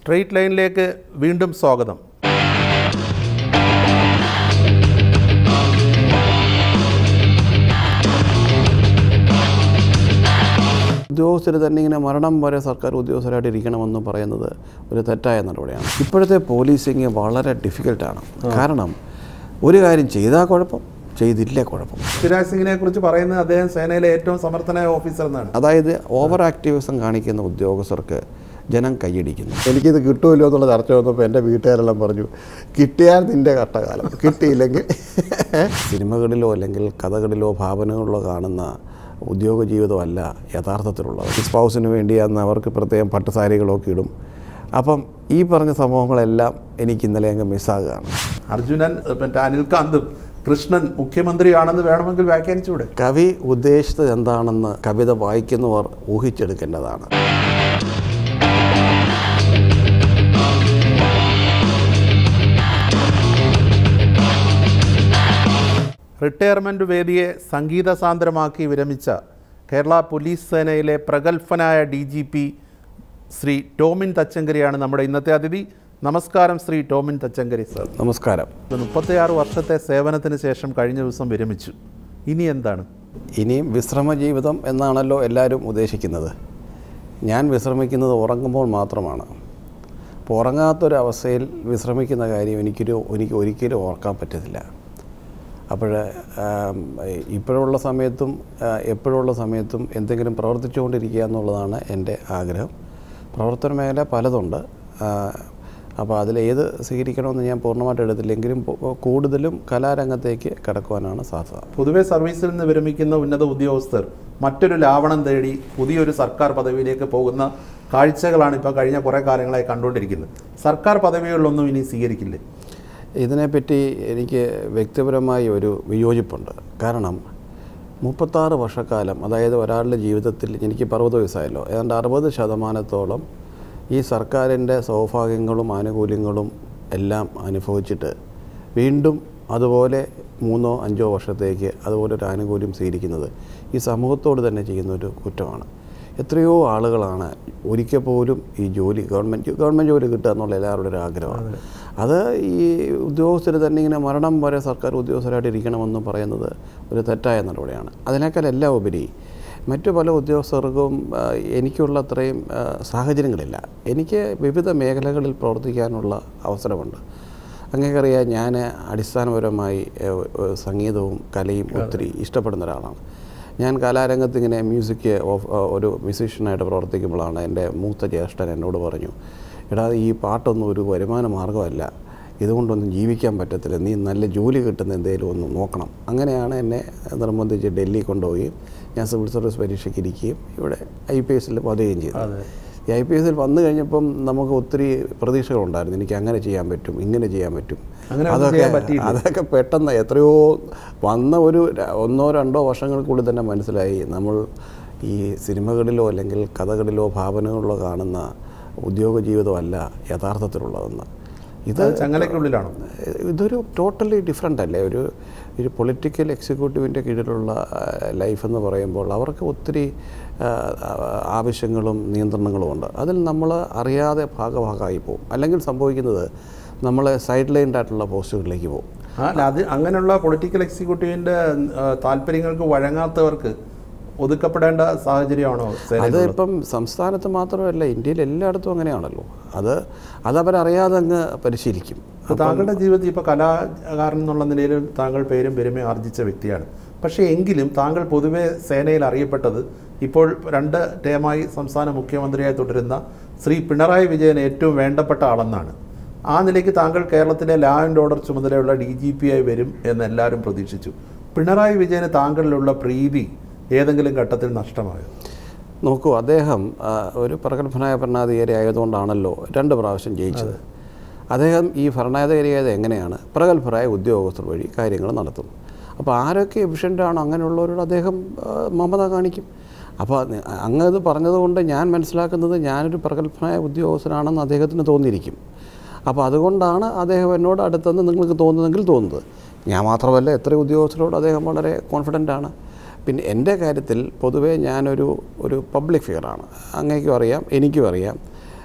Straight ലൈനിലേക്ക് വീണ്ടും സ്വാഗതം ഉദ്യോഗസ്ഥർ തന്നെ ഇങ്ങനെ മരണം വരെ സർക്കാർ ഉദ്യോഗസ്ഥരായിട്ട് ഇരിക്കണമെന്ന് പറയുന്നത് ഒരു തെറ്റായ നടപടിയാണ് ഇപ്പോഴത്തെ പോലീസിങ് വളരെ ഡിഫിക്കൽട്ടാണ് കാരണം ഒരു കാര്യം ചെയ്താൽ കുഴപ്പം ചെയ്തില്ല കുഴപ്പം ശിവരാജ് സിംഗിനെ കുറിച്ച് പറയുന്നത് അദ്ദേഹം സേനയിലെ ഏറ്റവും സമർത്ഥനായ ഓഫീസർ എന്നാണ് അതായത് ഓവർ ആക്ടിവിസം കാണിക്കുന്ന ഉദ്യോഗസ്ഥർക്ക് ജനം കൈയടിക്കുന്നു എനിക്കിത് കിട്ടുമല്ലോ എന്നുള്ള ചർച്ച വന്നപ്പോൾ എൻ്റെ വീട്ടുകാരെല്ലാം പറഞ്ഞു കിട്ടിയാൽ നിൻ്റെ കട്ടകാലം കിട്ടിയില്ലെങ്കിൽ സിനിമകളിലോ അല്ലെങ്കിൽ കഥകളിലോ ഭാവനകളിലോ കാണുന്ന ഉദ്യോഗ ജീവിതമല്ല യഥാർത്ഥത്തിലുള്ളത് സ്പൗസിന് വേണ്ടി അന്ന് അവർക്ക് പ്രത്യേകം പട്ടുസാരികളൊക്കെ ഇടും അപ്പം ഈ പറഞ്ഞ സംഭവങ്ങളെല്ലാം എനിക്ക് ഇന്നലെ അങ്ങ് മിസ്സാകുകയാണ് അർജുനൻ മറ്റേ അനിൽകാന്തും കൃഷ്ണൻ മുഖ്യമന്ത്രിയാണെന്ന് വേണമെങ്കിൽ വ്യാഖ്യാനിച്ചൂടെ കവി ഉദ്ദേശിച്ചത് എന്താണെന്ന് കവിത വായിക്കുന്നവർ ഊഹിച്ചെടുക്കേണ്ടതാണ് റിട്ടയർമെൻറ്റ് വേദിയെ സംഗീത സാന്ദ്രമാക്കി വിരമിച്ച കേരള പോലീസ് സേനയിലെ പ്രഗത്ഭനായ D G P Shri Tomin തച്ചങ്കരിയാണ് നമ്മുടെ ഇന്നത്തെ അതിഥി നമസ്കാരം ശ്രീ ടോമിൻ തച്ചങ്കരി സർ നമസ്കാരം മുപ്പത്തിയാറ് വർഷത്തെ സേവനത്തിന് ശേഷം കഴിഞ്ഞ ദിവസം വിരമിച്ചു ഇനി എന്താണ് ഇനിയും വിശ്രമ ജീവിതം എന്നാണല്ലോ എല്ലാവരും ഉദ്ദേശിക്കുന്നത് ഞാൻ വിശ്രമിക്കുന്നത് ഉറങ്ങുമ്പോൾ മാത്രമാണ് അപ്പോൾ ഉറങ്ങാത്തൊരവസ്ഥയിൽ വിശ്രമിക്കുന്ന കാര്യം എനിക്കൊരു എനിക്ക് ഒരിക്കലും ഓർക്കാൻ പറ്റത്തില്ല അപ്പോൾ ഇപ്പോഴുള്ള സമയത്തും ആ, എപ്പോഴുള്ള സമയത്തും എന്തെങ്കിലും പ്രവർത്തിച്ചുകൊണ്ടിരിക്കുക എന്നുള്ളതാണ് എൻ്റെ ആഗ്രഹം പ്രവർത്തന മേഖല പലതുണ്ട് ആ, അപ്പോൾ അതിലേത് സ്വീകരിക്കണമെന്ന് ഞാൻ പൂർണ്ണമായിട്ട് എടുത്തില്ലെങ്കിലും പു- കൂടുതലും കലാരംഗത്തേക്ക് കടക്കുവാനാണ് സാധ്യത പൊതുവെ സർവീസിൽ നിന്ന് വിരമിക്കുന്ന ഉന്നത ഉദ്യോഗസ്ഥർ മറ്റൊരു ലാവണം തേടി പുതിയൊരു സർക്കാർ പദവിയിലേക്ക് പോകുന്ന കാഴ്ചകളാണ് ഇപ്പോൾ കഴിഞ്ഞ കുറേ കാലങ്ങളായി കണ്ടുകൊണ്ടിരിക്കുന്നത് സർക്കാർ പദവികളിലൊന്നും ഇനി സ്വീകരിക്കില്ലേ ഇതിനെപ്പറ്റി എനിക്ക് വ്യക്തിപരമായി ഒരു വിയോജിപ്പുണ്ട് കാരണം മുപ്പത്താറ് വർഷക്കാലം അതായത് ഒരാളുടെ ജീവിതത്തിൽ എനിക്ക് അറുപത് വയസ്സായല്ലോ ഏതാണ്ട് അറുപത് ശതമാനത്തോളം ഈ സർക്കാരിൻ്റെ സൗഭാഗ്യങ്ങളും ആനുകൂല്യങ്ങളും എല്ലാം അനുഭവിച്ചിട്ട് വീണ്ടും അതുപോലെ മൂന്നോ അഞ്ചോ വർഷത്തേക്ക് അതുപോലെ ഒരു ആനുകൂല്യം സ്വീകരിക്കുന്നത് ഈ സമൂഹത്തോട് തന്നെ ചെയ്യുന്ന ഒരു കുറ്റമാണ് എത്രയോ ആളുകളാണ് ഒരിക്കൽ പോലും ഈ ജോലി ഗവൺമെൻറ് ഗവൺമെൻറ് ജോലി കിട്ടുക എന്നുള്ള എല്ലാവരുടെ ഒരു ആഗ്രഹമാണ് അത് ഈ ഉദ്യോഗസ്ഥർ തന്നെ ഇങ്ങനെ മരണം വരെ സർക്കാർ ഉദ്യോഗസ്ഥരായിട്ട് ഇരിക്കണമെന്ന് പറയുന്നത് ഒരു തെറ്റായ നടപടിയാണ് അതിനേക്കാൾ എല്ലാം ഉപരി മറ്റു പല ഉദ്യോഗസ്ഥർക്കും ആ, എനിക്കുള്ള അത്രയും ആ, സാഹചര്യങ്ങളില്ല എനിക്ക് വിവിധ മേഖലകളിൽ പ്രവർത്തിക്കാനുള്ള അവസരമുണ്ട് അങ്ങേക്കറിയാം ഞാൻ അടിസ്ഥാനപരമായി ഏഹ്, ഏഹ്, സംഗീതവും കലയും ഒത്തിരി ഇഷ്ടപ്പെടുന്ന ഒരാളാണ് ഞാൻ കലാരംഗത്ത് ഇങ്ങനെ മ്യൂസിക് ഓഫ് ഒരു മ്യൂസീഷ്യനായിട്ട് പ്രവർത്തിക്കുമ്പോഴാണ് എൻ്റെ മൂത്ത ജ്യേഷ്ഠൻ എന്നോട് പറഞ്ഞു എടാ ഈ പാട്ടൊന്നും ഒരു വരുമാന മാർഗ്ഗമല്ല ഇതുകൊണ്ടൊന്നും ജീവിക്കാൻ പറ്റത്തില്ല നീ നല്ല ജോലി കിട്ടുന്ന എന്തെങ്കിലും ഒന്ന് നോക്കണം അങ്ങനെയാണ് എന്നെ നിർബന്ധിച്ച് ഡൽഹി കൊണ്ടുപോവുകയും ഞാൻ സിവിൽ സർവീസ് പരീക്ഷയ്ക്ക് ഇരിക്കുകയും ഇവിടെ ഐ പി എസിൽ പതുകയും ചെയ്തു അതെ ഈ ഐ പി എസിൽ വന്നു കഴിഞ്ഞപ്പം നമുക്ക് ഒത്തിരി പ്രതീക്ഷകളുണ്ടായിരുന്നു എനിക്ക് അങ്ങനെ ചെയ്യാൻ പറ്റും ഇങ്ങനെ ചെയ്യാൻ പറ്റും അങ്ങനെ ഒന്നും ചെയ്യാൻ പറ്റിയില്ല. അതൊക്കെ പെട്ടെന്ന് എത്രയോ വന്ന ഒരു ര- ഒന്നോ രണ്ടോ വർഷങ്ങൾക്കുള്ളിൽ തന്നെ മനസ്സിലായി നമ്മൾ ഈ സിനിമകളിലോ അല്ലെങ്കിൽ കഥകളിലോ ഭാവനകളിലോ കാണുന്ന ഉദ്യോഗ ജീവിതമല്ല യഥാർത്ഥത്തിലുള്ളതെന്ന് ഇത് അത് ചങ്ങലയ്ക്കുള്ളിലാണോ ഇതൊരു ടോട്ടലി ഡിഫറെൻ്റ് അല്ലേ ഒരു ഒരു പൊളിറ്റിക്കൽ എക്സിക്യൂട്ടീവിൻ്റെ കീഴിലുള്ള ലൈഫ് എന്ന് പറയുമ്പോൾ അവർക്ക് ഒത്തിരി ആ, ആ, ആവശ്യങ്ങളും നിയന്ത്രണങ്ങളും ഉണ്ട് അതിൽ നമ്മൾ അറിയാതെ ഭാഗഭാഗമായി പോകും അല്ലെങ്കിൽ സംഭവിക്കുന്നത് നമ്മൾ സൈഡ് ലൈൻഡ് ആയിട്ടുള്ള പോസ്റ്റുകളിലേക്ക് പോകും ആ അല്ല അത് അങ്ങനെയുള്ള പൊളിറ്റിക്കൽ എക്സിക്യൂട്ടീവിൻ്റെ താല്പര്യങ്ങൾക്ക് വഴങ്ങാത്തവർക്ക് ഒതുക്കപ്പെടേണ്ട സാഹചര്യമാണോ അത് സേനയിലുള്ളത്? ഇപ്പം സംസ്ഥാനത്ത് മാത്രമല്ല ഇന്ത്യയിൽ എല്ലായിടത്തും അങ്ങനെയാണല്ലോ അത് അതവരറിയാതെ അങ്ങ് പരിശീലിക്കും അപ്പോൾ താങ്കളുടെ ജീവിതത്തിൽ ഇപ്പോൾ കലാകാരൻ എന്നുള്ള നിലയിൽ താങ്കൾ പേരും പെരുമയും ആർജിച്ച വ്യക്തിയാണ് പക്ഷേ എങ്കിലും താങ്കൾ പൊതുവെ സേനയിൽ അറിയപ്പെട്ടത് ഇപ്പോൾ രണ്ട് ടേമായി സംസ്ഥാന മുഖ്യമന്ത്രിയായി തുടരുന്ന ശ്രീ പിണറായി വിജയൻ ഏറ്റവും വേണ്ടപ്പെട്ട ആളെന്നാണ് ആ നിലയ്ക്ക് താങ്കൾ കേരളത്തിലെ ലാ ആൻഡ് ഓർഡർ ചുമതലയുള്ള ഡി ജി പി ആയി വരും എന്ന് എല്ലാവരും പ്രതീക്ഷിച്ചു പിണറായി വിജയന് താങ്കളിലുള്ള പ്രീതി ഏതെങ്കിലും ഘട്ടത്തിൽ നഷ്ടമായോ നോക്കൂ അദ്ദേഹം ആ, ഒരു പ്രഗത്ഭനായ ഭരണാധികാരി ആയതുകൊണ്ടാണല്ലോ രണ്ട് പ്രാവശ്യം ജയിച്ചത് അദ്ദേഹം ഈ ഭരണാധികാരിയായത് എങ്ങനെയാണ് പ്രഗത്ഭരായ ഉദ്യോഗസ്ഥർ വഴി കാര്യങ്ങൾ നടത്തും അപ്പോൾ ആരൊക്കെ എഫിഷ്യൻ്റാണോ അങ്ങനെയുള്ളവരോട് അദ്ദേഹം ആ, മമത കാണിക്കും അപ്പോൾ നി- അങ്ങ് ഇത് പറഞ്ഞതുകൊണ്ട് ഞാൻ മനസ്സിലാക്കുന്നത് ഞാനൊരു പ്രഗത്ഭനായ ഉദ്യോഗസ്ഥനാണെന്ന് അദ്ദേഹത്തിന് തോന്നിയിരിക്കും അപ്പോൾ അതുകൊണ്ടാണ് അദ്ദേഹം എന്നോട് അടുത്തെന്ന് നിങ്ങൾക്ക് തോന്നുന്നെങ്കിൽ തോന്നുന്നത് ഞാൻ മാത്രമല്ല എത്ര ഉദ്യോഗസ്ഥരോട് അദ്ദേഹം വളരെ കോൺഫിഡൻ്റ് ആണ് പിന്നെ എൻ്റെ കാര്യത്തിൽ പൊതുവേ ഞാനൊരു ഒരു പബ്ലിക് ഫിഗറാണ് അങ്ങേക്കും അറിയാം എനിക്കും അറിയാം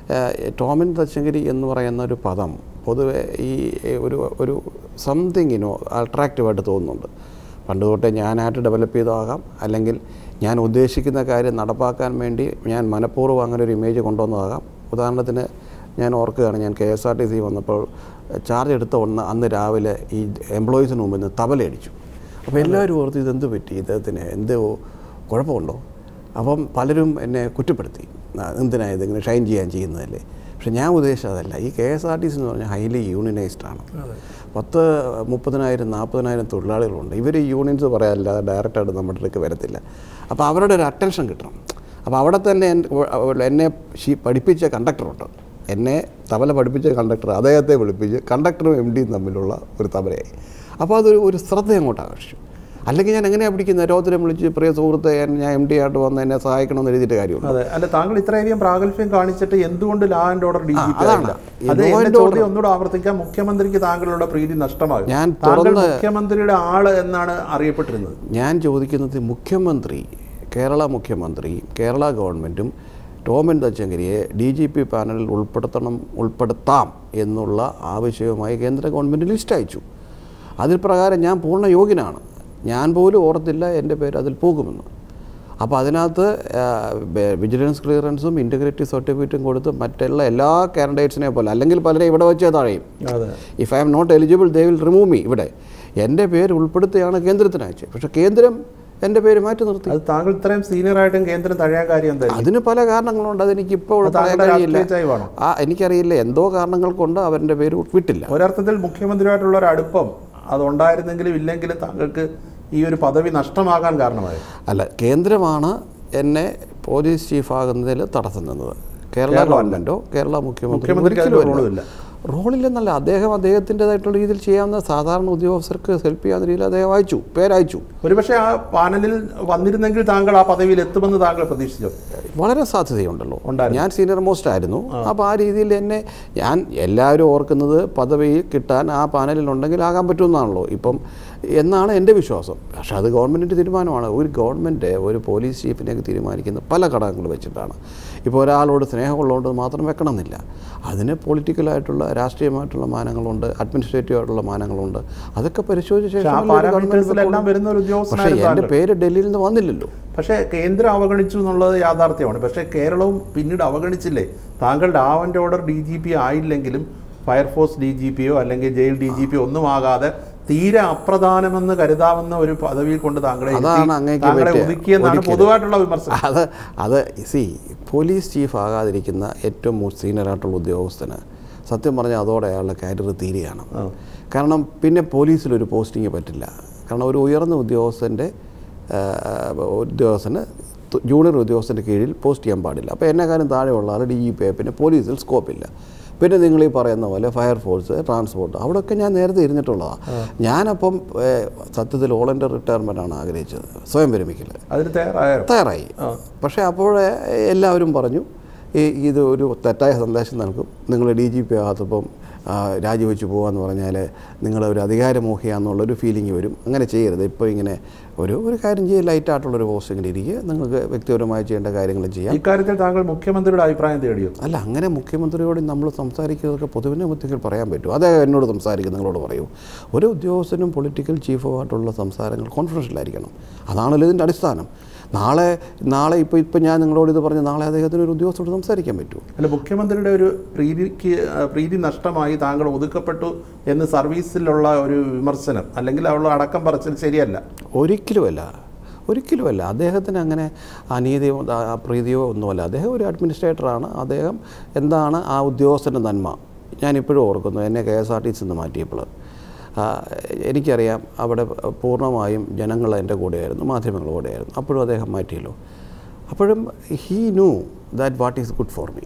ഏഹ്, ടോമിൻ തച്ചങ്കരി എന്ന് പറയുന്ന ഒരു പദം പൊതുവെ ഈ ഒരു ഒരു സംതിങ്ങിനോ അട്രാക്റ്റീവായിട്ട് തോന്നുന്നുണ്ട് പണ്ട് തൊട്ടേ ഞാനായിട്ട് ഡെവലപ്പ് ചെയ്തതാകാം അല്ലെങ്കിൽ ഞാൻ ഉദ്ദേശിക്കുന്ന കാര്യം നടപ്പാക്കാൻ വേണ്ടി ഞാൻ മനഃപൂർവ്വം അങ്ങനെ ഒരു ഇമേജ് കൊണ്ടുവന്നതാകാം ഉദാഹരണത്തിന് ഞാൻ ഓർക്കുകയാണ് ഞാൻ K S R T C വന്നപ്പോൾ ചാർജ് എടുത്ത ഒന്ന് അന്ന് രാവിലെ ഈ എംപ്ലോയീസിന് മുമ്പിൽ നിന്ന് തബലയടിച്ചു അപ്പോൾ എല്ലാവരും ഓർത്ത് ഇതെന്ത് പറ്റി ഇദ്ദേഹത്തിന് എന്തോ കുഴപ്പമുണ്ടോ അപ്പം പലരും എന്നെ കുറ്റപ്പെടുത്തി ആ, എന്തിനാ ഇതിങ്ങനെ ഷൈൻ ചെയ്യാൻ ചെയ്യുന്നതല്ലേ പക്ഷെ ഞാൻ ഉദ്ദേശിച്ചത് അതല്ല ഈ K S R T C എന്ന് പറഞ്ഞാൽ ഹൈലി യൂണിയനൈസ്ഡ് ആണ് പത്ത് മുപ്പതിനായിരം നാൽപ്പതിനായിരം തൊഴിലാളികളുണ്ട് ഇവർ ഈ യൂണിയൻസ് പറയാനില്ലാതെ ഡയറക്റ്റായിട്ട് നമ്മുടെ അടുത്തേക്ക് വരത്തില്ല അപ്പോൾ അവരുടെ ഒരു അറ്റൻഷൻ കിട്ടണം അപ്പോൾ അവിടെ തന്നെ എൻ- എന്നെ ശീ- പഠിപ്പിച്ച കണ്ടക്ടറുണ്ട് എന്നെ തബല പഠിപ്പിച്ച കണ്ടക്ടർ അദ്ദേഹത്തെ വിളിപ്പിച്ച് കണ്ടക്ടറും എം ഡിയും തമ്മിലുള്ള ഒരു തബലയായി അപ്പോൾ അതൊരു ഒരു ശ്രദ്ധ അങ്ങോട്ട് ആകർഷിച്ചു അല്ലെങ്കിൽ ഞാൻ എങ്ങനെയാണ് പിടിക്കുന്നത് രോദനം വിളിച്ച് പ്രിയ സുഹൃത്തെ ഞാൻ എം ഡി ആയിട്ട് വന്ന് എന്നെ സഹായിക്കണമെന്ന് എഴുതിയിട്ട് കാര്യമുണ്ട് അതെ അല്ല താങ്കൾ ഇത്രയധികം പ്രാഗൽഭ്യം കാണിച്ചിട്ട് എന്തുകൊണ്ട് law and order D G P അതാണ്. ഈ അത് law എന്റെ and ചോദ്യം ഒന്നുകൂടെ ആവർത്തിക്കാം മുഖ്യമന്ത്രിക്ക് താങ്കളുടെ പ്രീതി നഷ്ടമാകും ഞാൻ താങ്കൾ തുറന്ന് മുഖ്യമന്ത്രിയുടെ ആള് എന്നാണ് അറിയപ്പെട്ടിരുന്നത് ഞാൻ ചോദിക്കുന്നത് മുഖ്യമന്ത്രി കേരള മുഖ്യമന്ത്രി കേരള ഗവൺമെൻറ്റും ടോമൻ തച്ചങ്കരിയെ ഡി ജി പി പാനലിൽ ഉൾപ്പെടുത്തണം ഉൾപ്പെടുത്താം എന്നുള്ള ആവശ്യവുമായി കേന്ദ്ര ഗവൺമെൻറ് ലിസ്റ്റ് അയച്ചു അതിൽ പ്രകാരം ഞാൻ പൂർണ്ണ യോഗ്യനാണ് ഞാൻ പോലും ഓർത്തില്ല എൻ്റെ പേര് അതിൽ പോകുമെന്ന് അപ്പോൾ അതിനകത്ത് ആ, ബെ- വിജിലൻസ് ക്ലിയറൻസും ഇൻറ്റഗ്രിറ്റി സർട്ടിഫിക്കറ്റും കൊടുത്ത് മറ്റുള്ള എല്ലാ കാൻഡിഡേറ്റ്സിനെ പോലെ അല്ലെങ്കിൽ പലരെ ഇവിടെ വെച്ചേ താഴെയും അതെ if I'm not eligible they will remove me ഇവിടെ എൻ്റെ പേര് ഉൾപ്പെടുത്തിയാണ് കേന്ദ്രത്തിന് അയച്ചത് പക്ഷേ കേന്ദ്രം എൻ്റെ പേര് മാറ്റി നിർത്തി അത് താങ്കൾ ഇത്രയും സീനിയർ ആയിട്ടും കേന്ദ്രം തഴയാൻ കാര്യം എന്തായിരിക്കും അതിന് പല കാരണങ്ങളുണ്ട് അതെനിക്ക് ഇപ്പോൾ അത് താങ്കളുടെ രാഷ്ട്രീയ ചായ്വാണോ ആ എനിക്കറിയില്ല എന്തോ കാരണങ്ങൾ കൊണ്ട് അവരുടെ പേര് വിട്ടില്ല ഒരർത്ഥത്തിൽ മുഖ്യമന്ത്രിയായിട്ടുള്ള ഒരു അടുപ്പം അത് ഉണ്ടായിരുന്നെങ്കിലും ഇല്ലെങ്കിലും താങ്കൾക്ക് ഈ ഒരു പദവി നഷ്ടമാകാൻ കാരണമായി അല്ല കേന്ദ്രമാണ് എന്നെ പോലീസ് ചീഫ് ആകുന്നതിൽ തടസ്സം നിന്നത് കേരള ഗവൺമെൻറ്റോ കേരള മുഖ്യമന്ത്രി മുഖ്യമന്ത്രിക്ക് ഒരിക്കലും അതിന് അല്ല. റോളുമില്ല. റോളില്ലെന്നല്ല അദ്ദേഹം അദ്ദേഹത്തിൻ്റെതായിട്ടുള്ള രീതിയിൽ ചെയ്യാവുന്ന സാധാരണ ഉദ്യോഗസ്ഥർക്ക് ഹെൽപ്പ് ചെയ്യാവുന്ന രീതിയിൽ അദ്ദേഹം അയച്ചു പേരയച്ചു ഒരുപക്ഷെ ആ പാനലിൽ വന്നിരുന്നെങ്കിൽ താങ്കൾ ആ പദവിയിൽ എത്തുമെന്ന് താങ്കൾ പ്രതീക്ഷിച്ചോ വളരെ സാധ്യതയുണ്ടല്ലോ ഉണ്ടായിരുന്നു. ഞാൻ സീനിയർ മോസ്റ്റ് ആയിരുന്നു അപ്പോൾ ആ രീതിയിൽ എന്നെ ഞാൻ എല്ലാവരും ഓർക്കുന്നത് പദവി കിട്ടാൻ ആ പാനലിൽ ഉണ്ടെങ്കിൽ ആകാൻ പറ്റുമെന്നാണല്ലോ ഇപ്പം എന്നാണ് എൻ്റെ വിശ്വാസം പക്ഷെ അത് ഗവൺമെൻറ്റിൻ്റെ തീരുമാനമാണ് ഒരു ഗവൺമെൻറ് ഒരു പോലീസ് ചീഫിനെയൊക്കെ തീരുമാനിക്കുന്ന പല ഘടകങ്ങൾ വെച്ചിട്ടാണ് ഇപ്പോൾ ഒരാളോട് സ്നേഹമുള്ളതുകൊണ്ട് മാത്രം വെക്കണമെന്നില്ല അതിന് പൊളിറ്റിക്കലായിട്ടുള്ള രാഷ്ട്രീയമായിട്ടുള്ള മാനങ്ങളുണ്ട് അഡ്മിനിസ്ട്രേറ്റീവ് ആയിട്ടുള്ള മാനങ്ങളുണ്ട് അതൊക്കെ പരിശോധിച്ച പക്ഷെ ആ ശേഷം ഒരു ഗവൺമെൻറ് പാരാമീറ്റേഴ്സിലെല്ലാം വരുന്ന ഒരു പക്ഷേ ഉദ്യോഗസ്ഥനായിരുന്നു എൻ്റെ താങ്കൾ പേര് ഡൽഹിയിൽ നിന്ന് വന്നില്ലല്ലോ പക്ഷേ കേന്ദ്രം അവഗണിച്ചു എന്നുള്ളത് യാഥാർത്ഥ്യമാണ് പക്ഷേ കേരളവും പിന്നീട് അവഗണിച്ചില്ലേ താങ്കളുടെ ആവൻ്റെ ഓർഡർ ഡി ജി പി ആയില്ലെങ്കിലും ഫയർഫോഴ്സ് ഡി ജി പിയോ അല്ലെങ്കിൽ ജയിൽ ഡി ജി പി ഒന്നും ആകാതെ തീരെ അപ്രധാനമെന്ന് കരുതാവുന്ന ഒരു പദവിയിൽ കൊണ്ട് താങ്കളെ ഇരുത്തി, അതാണ് അങ്ങേക്ക് താങ്കളെ പറ്റിയ ഒതുക്കിയെന്നാണ് ഒരിക്കലും. പൊതുവായിട്ടുള്ള വിമർശനം അത് അത് സി പോലീസ് ചീഫ് ആകാതിരിക്കുന്ന ഏറ്റവും സീനിയറായിട്ടുള്ള ഉദ്യോഗസ്ഥന് സത്യം പറഞ്ഞാൽ അതോടെ അയാളുടെ കാരിയർ തീരുകയാണ് ആ. കാരണം പിന്നെ പോലീസിലൊരു പോസ്റ്റിംഗ് പറ്റില്ല കാരണം ഒരു ഉയർന്ന ഉദ്യോഗസ്ഥൻ്റെ ആ, ഉദ്യോഗസ്ഥന് തു- ജൂനിയർ ഉദ്യോഗസ്ഥൻ്റെ കീഴിൽ പോസ്റ്റ് ചെയ്യാൻ പാടില്ല അപ്പോൾ എന്നെക്കാളും താഴെയുള്ള ആൾ ഡി ജി പി പിന്നെ പോലീസിൽ സ്കോപ്പില്ല പിന്നെ നിങ്ങൾ ഈ പറയുന്ന പോലെ ഫയർഫോഴ്സ് ട്രാൻസ്പോർട്ട് അവിടെയൊക്കെ ഞാൻ നേരത്തെ ഇരുന്നിട്ടുള്ളതാണ് ഞാനപ്പം ഏ, സത്യത്തിൽ ഓൾ ഇന്ത്യ റിട്ടയർമെൻ്റ് ആണ് ആഗ്രഹിച്ചത് സ്വയം വിരമിക്കൽ അതിന് തയ്യാറായോ തയ്യാറായി ആ. പക്ഷേ അപ്പോൾ എല്ലാവരും പറഞ്ഞു ഈ ഇത് ഒരു തെറ്റായ സന്ദേശം നൽകും നിങ്ങൾ ഡി ജി പി ആകാത്തപ്പം ആ, രാജിവെച്ച് പോകാന്ന് പറഞ്ഞാൽ നിങ്ങൾ ഒരു അധികാരമോഹിയാന്നുള്ളൊരു ഫീലിംഗ് വരും അങ്ങനെ ചെയ്യരുത് ഇപ്പോൾ ഇങ്ങനെ ഒരു ഒരു കാര്യം ചെയ്യുക ലൈറ്റായിട്ടുള്ളൊരു പോസ്റ്റിങ്ങിൽ ഇരിക്കുക നിങ്ങൾക്ക് വ്യക്തിപരമായി ചെയ്യേണ്ട കാര്യങ്ങൾ ചെയ്യാം ഇക്കാര്യത്തിൽ താങ്കൾ മുഖ്യമന്ത്രിയുടെ അഭിപ്രായം തേടിയോ അല്ല അങ്ങനെ മുഖ്യമന്ത്രിയോട് നമ്മൾ സംസാരിക്കുന്നതൊക്കെ പൊതുവിനെ മധ്യത്തിൽ പറയാൻ പറ്റും അദ്ദേഹം എന്നോട് സംസാരിക്കും നിങ്ങളോട് പറയൂ ഒരു ഉദ്യോഗസ്ഥനും പൊളിറ്റിക്കൽ ചീഫുമായിട്ടുള്ള സംസാരങ്ങൾ കോൺഫിഡൻഷ്യലായിരിക്കണം അതാണല്ലോ ഇതിൻ്റെ അടിസ്ഥാനം നാളെ നാളെ ഇപ്പോൾ ഇപ്പോൾ ഞാൻ നിങ്ങളോട് ഇത് പറഞ്ഞ് നാളെ അദ്ദേഹത്തിന് ഒരു ഉദ്യോഗസ്ഥരോട് സംസാരിക്കാൻ പറ്റുമോ അല്ല മുഖ്യമന്ത്രിയുടെ ഒരു പ്രീതിക്ക് ആ, പ്രീതി നഷ്ടമായി താങ്കൾ ഒതുക്കപ്പെട്ടു എന്ന് സർവീസിലുള്ള ഒരു വിമർശനം അല്ലെങ്കിൽ അവളുടെ അടക്കം പറച്ചിൽ ശരിയല്ല ഒരിക്കലുമല്ല ഒരിക്കലുമല്ല അദ്ദേഹത്തിന് അങ്ങനെ അനീതിയോ ആ- അപ്രീതിയോ ഒന്നുമല്ല അദ്ദേഹം ഒരു അഡ്മിനിസ്ട്രേറ്ററാണ് അദ്ദേഹം എന്താണ് ആ ഉദ്യോഗസ്ഥൻ്റെ നന്മ ഞാനിപ്പോഴും ഓർക്കുന്നു എന്നെ കെ എസ് ആർ ടി സിന്ന് മാറ്റിയപ്പോൾ ആ, എനിക്കറിയാം അവിടെ പൂർണ്ണമായും ജനങ്ങൾ എൻ്റെ കൂടെയായിരുന്നു മാധ്യമങ്ങൾ കൂടെയായിരുന്നു അപ്പോഴും അദ്ദേഹം മാറ്റിയല്ലോ അപ്പോഴും he knew that what is good for me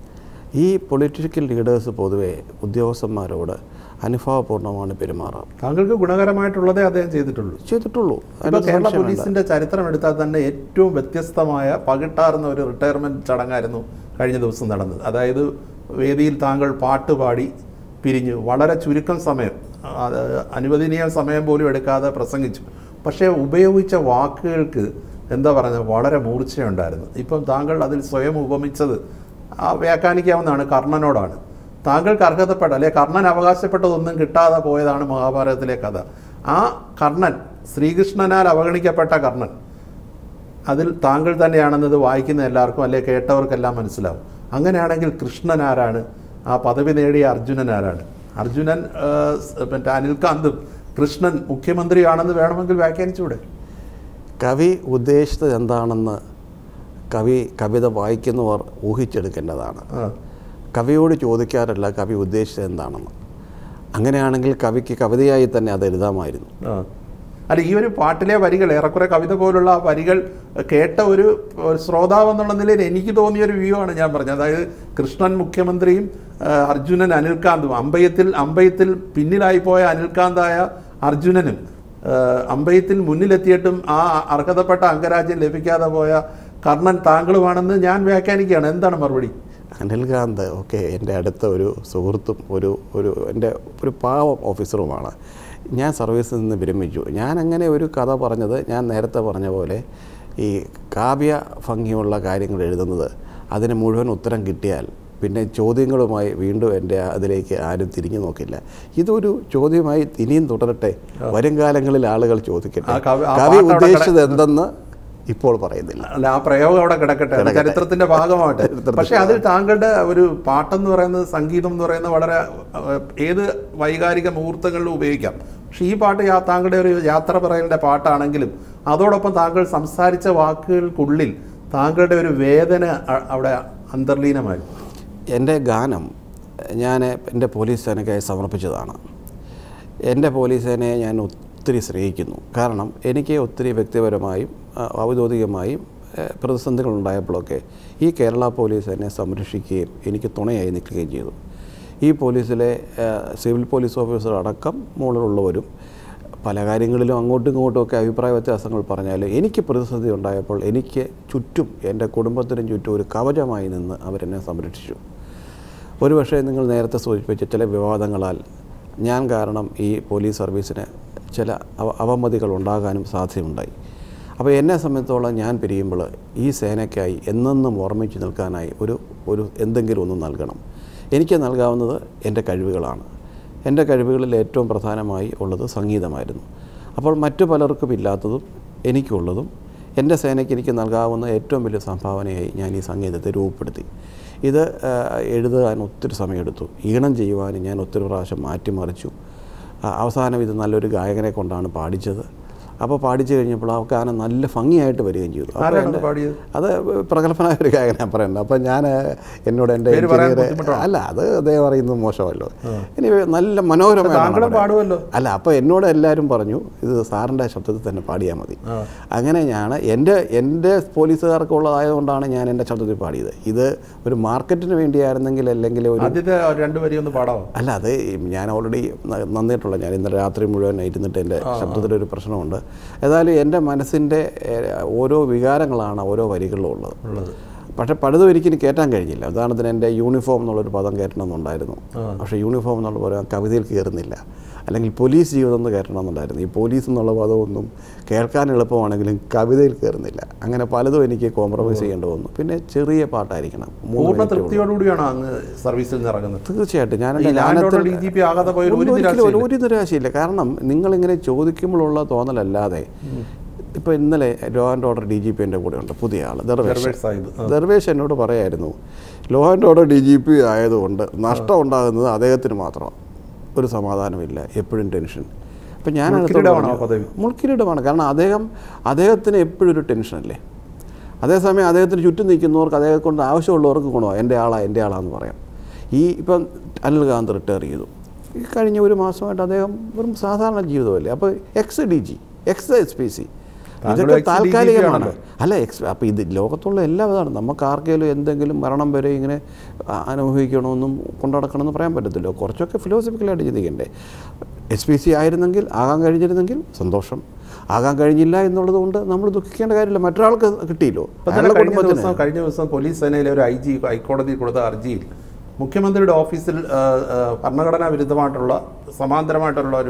ഈ പൊളിറ്റിക്കൽ ലീഡേഴ്സ് പൊതുവെ ഉദ്യോഗസ്ഥന്മാരോട് അനുഭാവപൂർണ്ണമാണ് പെരുമാറാറ് താങ്കൾക്ക് ഗുണകരമായിട്ടുള്ളതേ അദ്ദേഹം ചെയ്തിട്ടുള്ളൂ ചെയ്തിട്ടുള്ളൂ ഇപ്പൊ അതിനകത്ത് കേരള സംശയം വേണ്ട. പോലീസിന്റെ ചരിത്രം എടുത്താൽ തന്നെ ഏറ്റവും വ്യത്യസ്തമായ പകിട്ടാർന്ന ഒരു റിട്ടയർമെന്റ് ചടങ്ങായിരുന്നു കഴിഞ്ഞ ദിവസം നടന്നത് അതായത് വേദിയിൽ താങ്കൾ പാട്ടുപാടി പിരിഞ്ഞു വളരെ ചുരുക്കം സമയം അത് അനുവദനീയ സമയം പോലും എടുക്കാതെ പ്രസംഗിച്ചു പക്ഷേ ഉപയോഗിച്ച വാക്കുകൾക്ക് എന്താ പറയുക വളരെ മൂർച്ചയുണ്ടായിരുന്നു ഇപ്പം താങ്കൾ അതിൽ സ്വയം ഉപമിച്ചത് ആ, വ്യാഖ്യാനിക്കാവുന്നതാണ് കർണനോടാണ് താങ്കൾക്ക് അർഹതപ്പെട്ട അല്ലെ കർണൻ അവകാശപ്പെട്ടതൊന്നും കിട്ടാതെ പോയതാണ് മഹാഭാരതത്തിലെ കഥ ആ കർണൻ ശ്രീകൃഷ്ണനാൽ അവഗണിക്കപ്പെട്ട കർണൻ അതിൽ താങ്കൾ തന്നെയാണെന്നത് വായിക്കുന്ന എല്ലാവർക്കും അല്ലെ കേട്ടവർക്കെല്ലാം മനസ്സിലാവും അങ്ങനെയാണെങ്കിൽ കൃഷ്ണൻ ആരാണ് ആ പദവി നേടിയ അർജുനൻ ആരാണ് അർജുനൻ ആ, സ് മറ്റേ അനിൽകാന്തും കൃഷ്ണൻ മുഖ്യമന്ത്രിയാണെന്ന് വേണമെങ്കിൽ വ്യാഖ്യാനിച്ചൂടെ കവി ഉദ്ദേശിച്ചത് എന്താണെന്ന് കവി കവിത വായിക്കുന്നവർ ഊഹിച്ചെടുക്കേണ്ടതാണ് ആ. കവിയോട് ചോദിക്കാറില്ല കവി ഉദ്ദേശിച്ചത് എന്താണെന്ന് അങ്ങനെയാണെങ്കിൽ കവിക്ക് കവിതയായി തന്നെ അത് എഴുതാമായിരുന്നു ആ. അല്ല ഈ ഒരു പാട്ടിലെ വരികൾ ഏറെക്കുറെ കവിത പോലുള്ള ആ വരികൾ കേട്ട ഒരു ഒരു ശ്രോതാവ് എന്നുള്ള നിലയിൽ എനിക്ക് തോന്നിയ ഒരു വ്യൂ ആണ് ഞാൻ പറഞ്ഞത് അതായത് കൃഷ്ണൻ മുഖ്യമന്ത്രിയും ആ, അർജുനൻ അനിൽകാന്തും അമ്പയത്തിൽ അമ്പയത്തിൽ പിന്നിലായി പോയ അനിൽകാന്തായ അർജുനനും ആ, അമ്പയത്തിൽ മുന്നിലെത്തിയിട്ടും ആ അർഹതപ്പെട്ട അംഗരാജ്യം ലഭിക്കാതെ പോയ കർണൻ താങ്കളുമാണെന്ന് ഞാൻ വ്യാഖ്യാനിക്കുകയാണ് എന്താണ് മറുപടി അനിൽകാന്ത് ഒക്കെ എൻ്റെ അടുത്ത ഒരു സുഹൃത്തും ഒരു ഒരു എൻ്റെ ഒരു പാവം ഓഫീസറുമാണ് ഞാൻ സർവീസിൽ നിന്ന് വിരമിച്ചു ഞാൻ അങ്ങനെ ഒരു കഥ പറഞ്ഞത് ഞാൻ നേരത്തെ പറഞ്ഞ പോലെ ഈ കാവ്യ ഭംഗിയുള്ള കാര്യങ്ങൾ എഴുതുന്നത് അതിന് മുഴുവൻ ഉത്തരം കിട്ടിയാൽ പിന്നെ ചോദ്യങ്ങളുമായി വീണ്ടും എൻ്റെ അതിലേക്ക് ആരും തിരിഞ്ഞു നോക്കില്ല ഇതൊരു ചോദ്യമായി ഇനിയും തുടരട്ടെ വരും കാലങ്ങളിൽ ആളുകൾ ചോദിക്കട്ടെ ആ കവി- ആ കവി പാട്ട് അവിടെ ഉദ്ദേശിച്ചത് എന്തെന്ന് ഇപ്പോൾ പറയുന്നില്ല അല്ല ആ പ്രയോഗം അവിടെ കിടക്കട്ടെ അത് കിടക്കട്ടെ. ചരിത്രത്തിന്റെ ഭാഗമാവട്ടെ ചരിത്രത്തിന്റെ പക്ഷെ അതിൽ താങ്കളുടെ ഒരു പാട്ടെന്ന് പറയുന്നത് സംഗീതം എന്ന് പറയുന്നത് വളരെ ഏഹ്, ഏത് വൈകാരിക മുഹൂർത്തങ്ങളിലും ഉപയോഗിക്കാം പക്ഷെ ഈ പാട്ട് യാ- താങ്കളുടെ ഒരു യാത്ര പറയലിന്റെ പാട്ടാണെങ്കിലും അതോടൊപ്പം താങ്കൾ സംസാരിച്ച വാക്കുകൾക്കുള്ളിൽ താങ്കളുടെ ഒരു വേദന അ- അവിടെ അന്തർലീനമായി എൻ്റെ ഗാനം ഞാൻ എൻ്റെ പോലീസ് സേനയ്ക്കായി സമർപ്പിച്ചതാണ് എൻ്റെ പോലീസ് സേനയെ ഞാൻ ഒത്തിരി സ്നേഹിക്കുന്നു കാരണം എനിക്ക് ഒത്തിരി വ്യക്തിപരമായും ആ, ഔദ്യോഗികമായും ഏ, പ്രതിസന്ധികളുണ്ടായപ്പോഴൊക്കെ ഈ കേരള പോലീസ് എന്നെ സംരക്ഷിക്കുകയും എനിക്ക് തുണയായി നിൽക്കുകയും ചെയ്തു ഈ പോലീസിലെ ഏ, സിവിൽ പോലീസ് ഓഫീസർ അടക്കം മുകളിലുള്ളവരും പല കാര്യങ്ങളിലും അങ്ങോട്ടും ഇങ്ങോട്ടും ഒക്കെ അഭിപ്രായ വ്യത്യാസങ്ങൾ പറഞ്ഞാൽ എനിക്ക് പ്രതിസന്ധി ഉണ്ടായപ്പോൾ എനിക്ക് ചുറ്റും എൻ്റെ കുടുംബത്തിനും ചുറ്റും ഒരു കവചമായി നിന്ന് അവരെന്നെ സംരക്ഷിച്ചു ഒരുപക്ഷെ നിങ്ങൾ നേരത്തെ സൂചിപ്പിച്ച ചില വിവാദങ്ങളാൽ ഞാൻ കാരണം ഈ പോലീസ് സർവീസിന് ചില അവ അവമതികൾ ഉണ്ടാകാനും സാധ്യതയുണ്ടായി അപ്പോൾ എന്നെ സംബന്ധിച്ചോളം ഞാൻ പിരിയുമ്പോൾ ഈ സേനയ്ക്കായി എന്നെന്നും ഓർമ്മിച്ച് നിൽക്കാനായി ഒരു ഒരു എന്തെങ്കിലും ഒന്ന് നൽകണം എനിക്ക് നൽകാവുന്നത് എൻ്റെ കഴിവുകളാണ് എൻ്റെ കഴിവുകളിൽ ഏറ്റവും പ്രധാനമായി ഉള്ളത് സംഗീതമായിരുന്നു അപ്പോൾ മറ്റു പലർക്കും ഇല്ലാത്തതും എനിക്കുള്ളതും എൻ്റെ സേനയ്ക്ക് എനിക്ക് നൽകാവുന്ന ഏറ്റവും വലിയ സംഭാവനയായി ഞാൻ ഈ സംഗീതത്തെ രൂപപ്പെടുത്തി ഇത് ആ, എഴുതാൻ ഒത്തിരി സമയമെടുത്തു ഈണം ചെയ്യുവാൻ ഞാൻ ഒത്തിരി പ്രാവശ്യം മാറ്റിമറിച്ചു ആ, അവസാനം ഇത് നല്ലൊരു ഗായകനെ കൊണ്ടാണ് പാടിച്ചത് അപ്പോൾ പാടിച്ചു കഴിഞ്ഞപ്പോൾ ആ ഗാനം നല്ല ഭംഗിയായിട്ട് വരികയും ചെയ്തു അപ്പോൾ ആരാണ് എൻ്റെ- പാടിയത് അത് പ്രഗത്ഭനായ ഒരു ഗായകനാണ് പറയുന്നത് അപ്പം ഞാൻ എന്നോട് എൻ്റെ പേര് പറയാൻ engineer- ബുദ്ധിമുട്ടാണോ? അല്ല അത് അദ്ദേഹം പറയുന്നത് മോശമല്ലോ ഇനി നല്ല മനോഹരമായ താങ്കളും പാടുമല്ലോ അല്ല അപ്പോൾ എന്നോട് എല്ലാവരും പറഞ്ഞു ഇത് സാറിൻ്റെ ശബ്ദത്തിൽ തന്നെ പാടിയാൽ മതി ആ. അങ്ങനെ ഞാൻ എൻ്റെ എൻ്റെ പോലീസുകാർക്കുള്ളതായതുകൊണ്ടാണ് ഞാൻ എൻ്റെ ശബ്ദത്തിൽ പാടിയത് ഇത് ഒരു മാർക്കറ്റിന് വേണ്ടിയായിരുന്നെങ്കിൽ അല്ലെങ്കിൽ ഒരു ആദ്യത്തെ രണ്ടു വരി ഒന്ന് പാടാമോ അല്ല അത് ഞാൻ ഓൾറെഡി നന്നിട്ടുള്ള ഞാൻ ഇന്നലെ രാത്രി മുഴുവൻ ഇരുന്നിട്ട് എൻ്റെ ശബ്ദത്തിലൊരു പ്രശ്നമുണ്ട് ഏതായാലും എൻ്റെ മനസ്സിൻ്റെ ഏഹ്, ഓരോ വികാരങ്ങളാണ് ഓരോ വരികളിലും ഉള്ളത് ഉള്ളത് പക്ഷേ പഴുതും എനിക്ക് കയറ്റാൻ കഴിഞ്ഞില്ല ഉദാഹരണത്തിന് എൻ്റെ യൂണിഫോം എന്നുള്ളൊരു പദം കയറ്റണമെന്നുണ്ടായിരുന്നു പക്ഷേ യൂണിഫോം എന്നുള്ള പദം കവിതയിൽ കയറുന്നില്ല അല്ലെങ്കിൽ പോലീസ് ജീവിതം എന്ന് കയറ്റണമെന്നുണ്ടായിരുന്നു ഈ പോലീസ് എന്നുള്ള പദമൊന്നും കേൾക്കാൻ എളുപ്പമാണെങ്കിലും കവിതയിൽ കയറുന്നില്ല അങ്ങനെ പലതും എനിക്ക് കോംപ്രമൈസ് ചെയ്യേണ്ടി വന്നു പിന്നെ ചെറിയ പാട്ടായിരിക്കണം മൂന്ന് പൂർണ്ണ minute ഉള്ളൂ. തൃപ്തിയോടുകൂടിയാണ് അങ്ങ് സർവീസിൽ നിന്ന് ഇറങ്ങുന്നത് തീർച്ചയായിട്ടും ഞാൻ ഈ എൻ്റെ ലാൻഡ് ഓർഡർ ഗാനത്തിൽ ഡി ജി പി ആകാതെ പോയ ഒരു ഒന്നും ഒരിക്കലും നിരാശയില്ല. ഒരു നിരാശയില്ല കാരണം നിങ്ങളിങ്ങനെ ചോദിക്കുമ്പോഴുള്ള തോന്നലല്ലാതെ ഇപ്പോൾ ഇന്നലെ law and order D G P എൻ്റെ കൂടെ ഉണ്ട് പുതിയ ആൾ ദർവേഷ് ദർവേഷ് സാഹിബ് ആ. ദർവേഷ് എന്നോട് പറയായിരുന്നു law and order D G P ആയതുകൊണ്ട് നഷ്ടം ഉണ്ടാകുന്നത് അദ്ദേഹത്തിന് മാത്രമാണ് ഒരു സമാധാനമില്ല എപ്പോഴും ടെൻഷൻ അപ്പം ഞാൻ അടുത്തോട് മുൾക്കിരീടമാണോ പറഞ്ഞു, ആ പദവി? മുൾക്കിരീടമാണ് കാരണം അദ്ദേഹം അദ്ദേഹത്തിന് എപ്പോഴും ഒരു ടെൻഷനല്ലേ അതേസമയം അദ്ദേഹത്തിന് ചുറ്റും നിൽക്കുന്നവർക്ക് അദ്ദേഹത്തെ കൊണ്ട് ആവശ്യമുള്ളവർക്ക് ഗുണമാണ് എൻ്റെ ആളാ എൻ്റെ ആളാന്ന് പറയാം ഈ ഇപ്പം അനിൽകാന്ത് റിട്ടയർ ചെയ്തു ഈ കഴിഞ്ഞ ഒരു മാസമായിട്ട് അദ്ദേഹം വെറും സാധാരണ ജീവിതമല്ലേ അപ്പോൾ ex D G ex S P C താങ്കളും ഇതൊക്കെ ex-DGP താൽക്കാലികമാണ് ആണല്ലോ. അല്ല എക്സ് അപ്പോൾ ഇത് ലോകത്തുള്ള എല്ലാ ഇതാണ് നമുക്ക് ആർക്കെങ്കിലും എന്തെങ്കിലും മരണം വരെ ഇങ്ങനെ ആ- അനുഭവിക്കണമെന്നും കൊണ്ടുനടക്കണമെന്ന് പറയാൻ പറ്റത്തില്ലോ കുറച്ചൊക്കെ ഫിലോസഫിക്കലായിട്ട് ചിന്തിക്കണ്ടേ എസ് പി സി ആയിരുന്നെങ്കിൽ ആകാൻ കഴിഞ്ഞിരുന്നെങ്കിൽ സന്തോഷം ആകാൻ കഴിഞ്ഞില്ല എന്നുള്ളത് കൊണ്ട് നമ്മൾ ദുഃഖിക്കേണ്ട കാര്യമില്ല മറ്റൊരാൾക്ക് കിട്ടിയല്ലോ ഇപ്പൊ തന്നെ അയാളുടെ കഴിഞ്ഞ കുടുംബത്തിന് ദിവസം കഴിഞ്ഞ ദിവസം പോലീസ് സേനയിലെ ഒരു ഐ ജി ഹൈക്കോടതിയിൽ കൊടുത്ത ഹർജിയിൽ മുഖ്യമന്ത്രിയുടെ ഓഫീസിൽ ആ, ആ, ഭരണഘടനാ വിരുദ്ധമായിട്ടുള്ള സമാന്തരമായിട്ടുള്ള ഒരു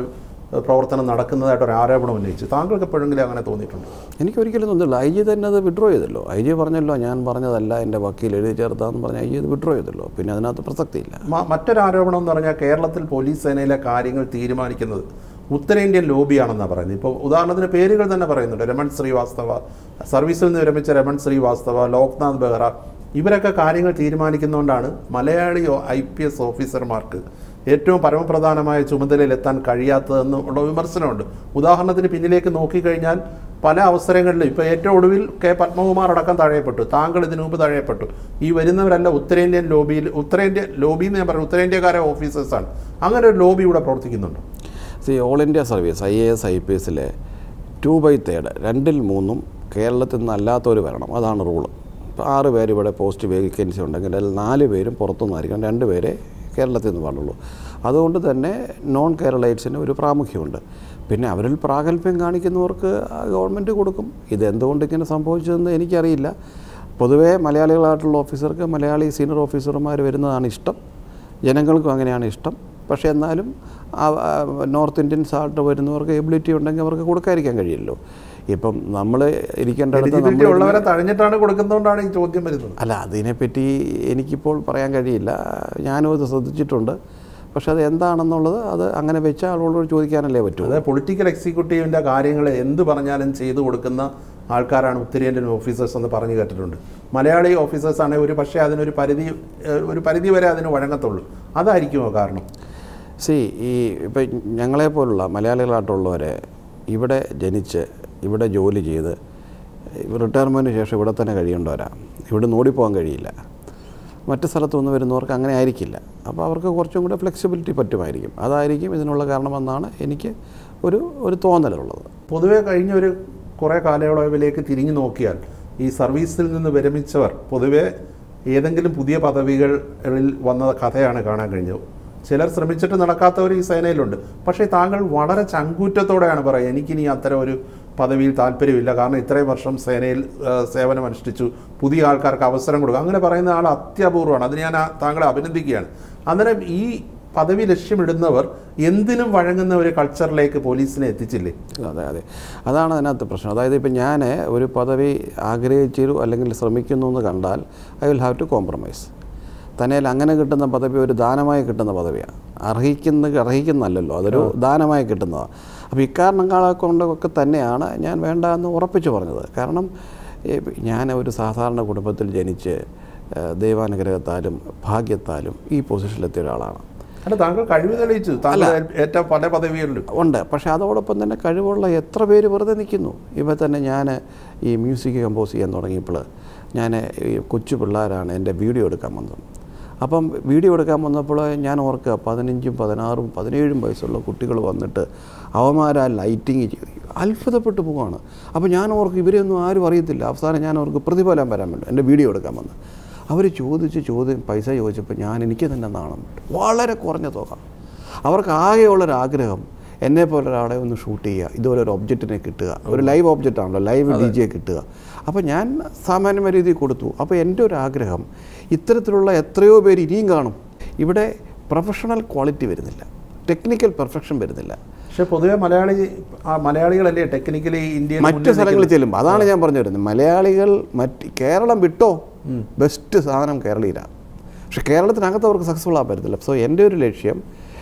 ഏഹ്, പ്രവർത്തനം നടക്കുന്നതായിട്ട് ഒരു ആരോപണം ഉന്നയിച്ചു താങ്കൾക്ക് എപ്പോഴെങ്കിലും അങ്ങനെ തോന്നിയിട്ടുണ്ട് എനിക്ക് ഒരിക്കലും തോന്നുന്നില്ല ഐ ജി തന്നെ അത് വിഡ്രോ ചെയ്തല്ലോ ഐ ജി പറഞ്ഞല്ലോ ഞാൻ പറഞ്ഞതല്ല എൻ്റെ വക്കീൽ എഴുതി ചേർത്താന്ന് പറഞ്ഞ ഐ ജി അത് വിഡ്രോ ചെയ്തല്ലോ പിന്നെ അതിനകത്ത് പ്രസക്തിയില്ല മ- മറ്റൊരു ആരോപണം എന്ന് പറഞ്ഞാൽ കേരളത്തിൽ പോലീസ് സേനയിലെ കാര്യങ്ങൾ തീരുമാനിക്കുന്നത് ഉത്തരേന്ത്യൻ ലോബിയാണെന്നാണ് പറയുന്നത് ഇപ്പോൾ ഉദാഹരണത്തിന് പേരുകൾ തന്നെ പറയുന്നുണ്ട് രമൺ ശ്രീവാസ്തവ സർവീസിൽ നിന്ന് വിരമിച്ച രമൺ ശ്രീവാസ്തവ ലോക്നാഥ് ബെഹ്റ ഇവരൊക്കെ കാര്യങ്ങൾ തീരുമാനിക്കുന്നതുകൊണ്ടാണ് മലയാളി ഐ പി എസ് ഓഫീസർമാർക്ക് ഏറ്റവും പരമപ്രധാനമായ ചുമതലയിൽ എത്താൻ കഴിയാത്തതെന്ന് ഉള്ള വിമർശനമുണ്ട് ഉദാഹരണത്തിന് പിന്നിലേക്ക് നോക്കിക്കഴിഞ്ഞാൽ പല അവസരങ്ങളിലും ഇപ്പോൾ ഏറ്റവും ഒടുവിൽ കെ പത്മകുമാർ അടക്കം തഴയപ്പെട്ടു താങ്കൾ ഇതിനു മുമ്പ് തഴയപ്പെട്ടു ഈ വരുന്നവരെല്ലാം ഉത്തരേന്ത്യൻ ലോബിയിൽ ഉത്തരേന്ത്യ ലോബി എന്ന് ഞാൻ പറഞ്ഞു ഉത്തരേന്ത്യക്കാരെ ഓഫീസേഴ്സാണ് അങ്ങനെ ഒരു ലോബി ഇവിടെ പ്രവർത്തിക്കുന്നുണ്ട് see all India service I A S I P എസിലെ ടു ബൈ തേർഡ് രണ്ടിൽ മൂന്നും കേരളത്തിൽ നിന്ന് അല്ലാത്തവർ വരണം അതാണ് റൂള് ഇപ്പോൾ ആറ് പേര് ഇവിടെ പോസ്റ്റ് വേക്കൻസി ഉണ്ടെങ്കിൽ അതിൽ നാല് പേരും പുറത്തുനിന്നായിരിക്കണം രണ്ട് പേരെ കേരളത്തിൽ നിന്ന് പാടുള്ളൂ അതുകൊണ്ട് തന്നെ നോൺ കേരളൈറ്റ്സിന് ഒരു പ്രാമുഖ്യമുണ്ട് പിന്നെ അവരിൽ പ്രാഗൽഭ്യം കാണിക്കുന്നവർക്ക് ഗവൺമെൻറ് കൊടുക്കും ഇതെന്തുകൊണ്ട് ഇങ്ങനെ സംഭവിച്ചതെന്ന് എനിക്കറിയില്ല പൊതുവേ മലയാളികളായിട്ടുള്ള ഓഫീസർക്ക് മലയാളി സീനിയർ ഓഫീസർമാർ വരുന്നതാണ് ഇഷ്ടം ജനങ്ങൾക്കും അങ്ങനെയാണ് ഇഷ്ടം പക്ഷേ എന്നാലും ആ- ആ നോർത്ത് ഇന്ത്യൻസ് ആയിട്ട് വരുന്നവർക്ക് എബിലിറ്റി ഉണ്ടെങ്കിൽ അവർക്ക് കൊടുക്കാതിരിക്കാൻ കഴിയില്ലല്ലോ ഇപ്പം നമ്മൾ ഇരിക്കേണ്ടടുത്ത് എലിജിബിലിറ്റി നമ്മൾ ഉള്ളവരെ തഴഞ്ഞിട്ടാണ് കൊടുക്കുന്നതുകൊണ്ടാണ് ഈ ചോദ്യം വരുന്നത് അല്ല അതിനെപ്പറ്റി എനിക്കിപ്പോൾ പറയാൻ കഴിയില്ല ഞാനും അത് ശ്രദ്ധിച്ചിട്ടുണ്ട് പക്ഷെ അത് എന്താണെന്നുള്ളത് അത് അങ്ങനെ വെച്ച ആളോട് ചോദിക്കാനല്ലേ പറ്റൂ അതായത് പൊളിറ്റിക്കൽ എക്സിക്യൂട്ടീവിൻ്റെ കാര്യങ്ങൾ എന്ത് പറഞ്ഞാലും ചെയ്തു കൊടുക്കുന്ന ആൾക്കാരാണ് ഉത്തരേന്ത്യൻ ഓഫീസേഴ്സ് എന്ന് പറഞ്ഞു കേട്ടിട്ടുണ്ട് മലയാളി ഓഫീസേഴ്സ് ആണെങ്കിൽ ഒരു പക്ഷേ അതിനൊരു പരിധി ഏഹ്, ഒരു പരിധി വരെ അതിന് വഴങ്ങത്തുള്ളൂ അതായിരിക്കുമോ കാരണം സി ഈ ഇപ്പം ഞങ്ങളെപ്പോലുള്ള മലയാളികളായിട്ടുള്ളവരെ ഇവിടെ ജനിച്ച് ഇവിടെ ജോലി ചെയ്ത് റിട്ടയർമെൻറ്റിന് ശേഷം ഇവിടെ തന്നെ കഴിയേണ്ടവരാ ഇവിടെ നിന്ന് ഓടിപ്പോകാൻ കഴിയില്ല മറ്റ് സ്ഥലത്ത് നിന്ന് വരുന്നവർക്ക് അങ്ങനെ ആയിരിക്കില്ല അപ്പോൾ അവർക്ക് കുറച്ചും കൂടെ ഫ്ലെക്സിബിലിറ്റി പറ്റുമായിരിക്കും അതായിരിക്കും ഇതിനുള്ള കാരണമെന്നാണ് എനിക്ക് ഒരു ഒരു തോന്നലുള്ളത് പൊതുവെ കഴിഞ്ഞ ഒരു കുറേ കാലയളവിലേക്ക് തിരിഞ്ഞു നോക്കിയാൽ ഈ സർവീസിൽ നിന്ന് വിരമിച്ചവർ പൊതുവെ ഏതെങ്കിലും പുതിയ പദവികളിൽ വന്ന കഥയാണ് കാണാൻ കഴിഞ്ഞത് ചിലർ ശ്രമിച്ചിട്ട് നടക്കാത്തവർ ഈ സേനയിലുണ്ട് പക്ഷേ താങ്കൾ വളരെ ചങ്കൂറ്റത്തോടെയാണ് പറയുക എനിക്കിനി അത്തരം ഒരു പദവിയിൽ താല്പര്യമില്ല കാരണം ഇത്രയും വർഷം സേനയിൽ ആ, സേവനം അനുഷ്ഠിച്ചു പുതിയ ആൾക്കാർക്ക് അവസരം കൊടുക്കുക അങ്ങനെ പറയുന്ന ആൾ അത്യപൂർവമാണ് അതിന് ഞാൻ ആ- താങ്കളെ അഭിനന്ദിക്കുകയാണ് അന്നേരം ഈ പദവി ലക്ഷ്യമിടുന്നവർ എന്തിനും വഴങ്ങുന്ന ഒരു കൾച്ചറിലേക്ക് പോലീസിനെ എത്തിച്ചില്ലേ അതെ അതെ അതാണ് അതിനകത്ത് പ്രശ്നം അതായത് ഇപ്പം ഞാൻ ഒരു പദവി ആഗ്രഹിച്ചു അല്ലെങ്കിൽ ശ്രമിക്കുന്നു എന്ന് കണ്ടാൽ I will have to compromise തന്നെയിൽ അങ്ങനെ കിട്ടുന്ന പദവി ഒരു ദാനമായി കിട്ടുന്ന പദവിയാണ് അർഹിക്കുന്ന അർഹിക്കുന്നല്ലല്ലോ അതൊരു ദാനമായി കിട്ടുന്നതാണ് അപ്പോൾ ഇക്കാരണങ്ങളെ കൊണ്ടൊക്കെ തന്നെയാണ് ഞാൻ വേണ്ട എന്ന് ഉറപ്പിച്ചു പറഞ്ഞത് കാരണം ഈ ഞാൻ ഒരു സാധാരണ കുടുംബത്തിൽ ജനിച്ച് ഏഹ്, ദൈവാനുഗ്രഹത്താലും ഭാഗ്യത്താലും ഈ പൊസിഷനിലെത്തിയ ഒരാളാണ് അല്ല താങ്കൾ കഴിവ് തെളിയിച്ചു താങ്കൾ ഏറ്റവും പല പദവികളിലും ഉണ്ട് പക്ഷേ അതോടൊപ്പം തന്നെ കഴിവുള്ള എത്ര പേര് വെറുതെ നിൽക്കുന്നു ഇവ തന്നെ ഞാൻ ഈ മ്യൂസിക് കമ്പോസ് ചെയ്യാൻ തുടങ്ങിയപ്പോൾ ഞാൻ ഈ കൊച്ചു പിള്ളേരാണ് എൻ്റെ വീഡിയോ എടുക്കാൻ വന്നത് അപ്പം വീഡിയോ എടുക്കാൻ വന്നപ്പോൾ ഞാൻ ഓർക്കുക പതിനഞ്ചും പതിനാറും പതിനേഴും വയസ്സുള്ള കുട്ടികൾ വന്നിട്ട് അവന്മാരാ ലൈറ്റിങ് അത്ഭുതപ്പെട്ടു പോവാണ് അപ്പോൾ ഞാൻ ഓർക്ക് ഇവരെയൊന്നും ആരും അറിയത്തില്ല അവസാനം ഞാൻ അവർക്ക് പ്രതിഫലം വരാൻ വേണ്ടി എൻ്റെ വീഡിയോ എടുക്കാൻ വന്ന് അവർ ചോദിച്ച് ചോദ്യം പൈസ ചോദിച്ചപ്പോൾ ഞാൻ എനിക്ക് തന്നെ നാണം വിട്ടു. വളരെ കുറഞ്ഞ തുക അവർക്ക് ആകെയുള്ളൊരാഗ്രഹം എന്നെ പോലെ ഒരാളെ ഒന്ന് ഷൂട്ട് ചെയ്യുക ഇതുപോലെ ഒരു ഒബ്ജക്റ്റിനെ കിട്ടുക ഒരു ലൈവ് ഒബ്ജക്റ്റ് ആണല്ലോ ലൈവ് ഡി ജെ കിട്ടുക അപ്പോൾ ഞാൻ സാമാന്യമായ രീതിയിൽ കൊടുത്തു അപ്പോൾ എൻ്റെ ഒരു ആഗ്രഹം ഇത്തരത്തിലുള്ള എത്രയോ പേര് ഇനിയും കാണും ഇവിടെ പ്രൊഫഷണൽ ക്വാളിറ്റി വരുന്നില്ല ടെക്നിക്കൽ പെർഫെക്ഷൻ വരുന്നില്ല പക്ഷെ പൊതുവെ മലയാളി ആ മലയാളികളല്ലേ ടെക്നിക്കലി ഇന്ത്യയിൽ മറ്റ് സ്ഥലങ്ങളിൽ ചെല്ലുമ്പോൾ അതാണ് ഞാൻ പറഞ്ഞു വരുന്നത് മലയാളികൾ മറ്റ് കേരളം വിട്ടോ ബെസ്റ്റ് സാധനം കേരളീയരാണ് പക്ഷെ കേരളത്തിനകത്ത് അവർക്ക് സക്സസ്ഫുൾ ആകാൻ പറ്റത്തില്ല സോ എൻ്റെ ഒരു ലക്ഷ്യം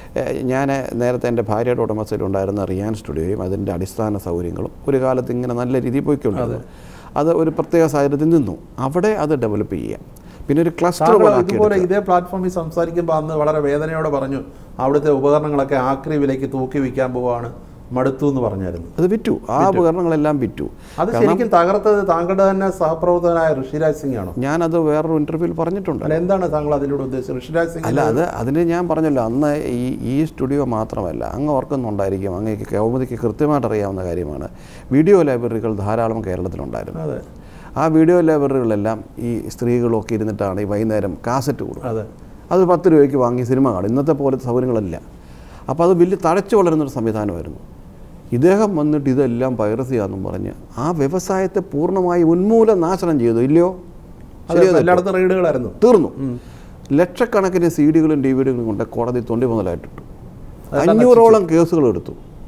ഞാൻ നേരത്തെ എൻ്റെ ഭാര്യയുടെ ഉടമസ്ഥയിലുണ്ടായിരുന്ന റിയാൻ സ്റ്റുഡിയോയും അതിൻ്റെ അടിസ്ഥാന സൗകര്യങ്ങളും ഒരു കാലത്ത് ഇങ്ങനെ നല്ല രീതിയിൽ പോയിക്കൊണ്ടിരുന്നു അത് ഒരു പ്രത്യേക സാഹചര്യത്തിൽ നിന്നു അവിടെ അത് ഡെവലപ്പ് ചെയ്യാം പിന്നെ ഒരു ക്ലസ്റ്റർ താങ്കൾ പോലെ ഇതുപോലെ ഇതേ പ്ലാറ്റ്ഫോമിൽ സംസാരിക്കുമ്പോൾ അന്ന് വളരെ വേദനയോടെ പറഞ്ഞു അവിടുത്തെ ഉപകരണങ്ങളൊക്കെ ആക്രി വിലയ്ക്ക് തൂക്കി വിൽക്കാൻ പോവാണ് മടുത്തു എന്ന് പറഞ്ഞായിരുന്നു അത് വിറ്റു ആ ഉപകരണങ്ങളെല്ലാം വിറ്റു അത് ശരിക്കും തകർത്തത് താങ്കളുടെ തന്നെ സഹപ്രവർത്തകനായ ഋഷിരാജ് സിംഗ് ആണോ ഞാനത് വേറൊരു ഇൻ്റർവ്യൂവിൽ പറഞ്ഞിട്ടുണ്ട് അല്ല എന്താണ് താങ്കൾ അതിലൂടെ ഉദ്ദേശിച്ചത് ഋഷിരാജ് സിംഗ് അല്ല അത് അതിന് ഞാൻ പറഞ്ഞല്ലോ അന്ന് ഈ ഈ സ്റ്റുഡിയോ മാത്രമല്ല അങ്ങ് ഓർക്കുന്നുണ്ടായിരിക്കും അങ്ങേക്ക് കൗമുദിക്ക് കൃത്യമായിട്ട് അറിയാവുന്ന കാര്യമാണ് വീഡിയോ ലൈബ്രറികൾ ധാരാളം കേരളത്തിലുണ്ടായിരുന്നു അതെ ആ വീഡിയോ ലൈബ്രറികളെല്ലാം ഈ സ്ത്രീകളൊക്കെ ഇരുന്നിട്ടാണ് ഈ വൈകുന്നേരം കാസറ്റ് കൊടുക്കും അതെ അത് പത്ത് രൂപയ്ക്ക് വാങ്ങി സിനിമ കാണും ഇന്നത്തെ പോലത്തെ സൗകര്യങ്ങളല്ല അപ്പോൾ അത് വലിയ തഴച്ചു വളരുന്നൊരു സംവിധാനമായിരുന്നു ഇദ്ദേഹം വന്നിട്ട് ഇതെല്ലാം പൈറസിയാന്നും പറഞ്ഞ് ആ വ്യവസായത്തെ പൂർണ്ണമായി ഉന്മൂലം നാശനം ചെയ്തു ഇല്ലയോ അതെ ശരിയോ തെറ്റോ? എല്ലായിടത്തും റെയ്ഡുകളായിരുന്നു തീർന്നു ലക്ഷക്കണക്കിന് സി ഡികളും ഡി വി ഡികളും കൊണ്ട് കോടതി തൊണ്ടി മുതലായിട്ടിട്ടു അതെല്ലാം അഞ്ഞൂറോളം കേസുകൾ എടുത്തു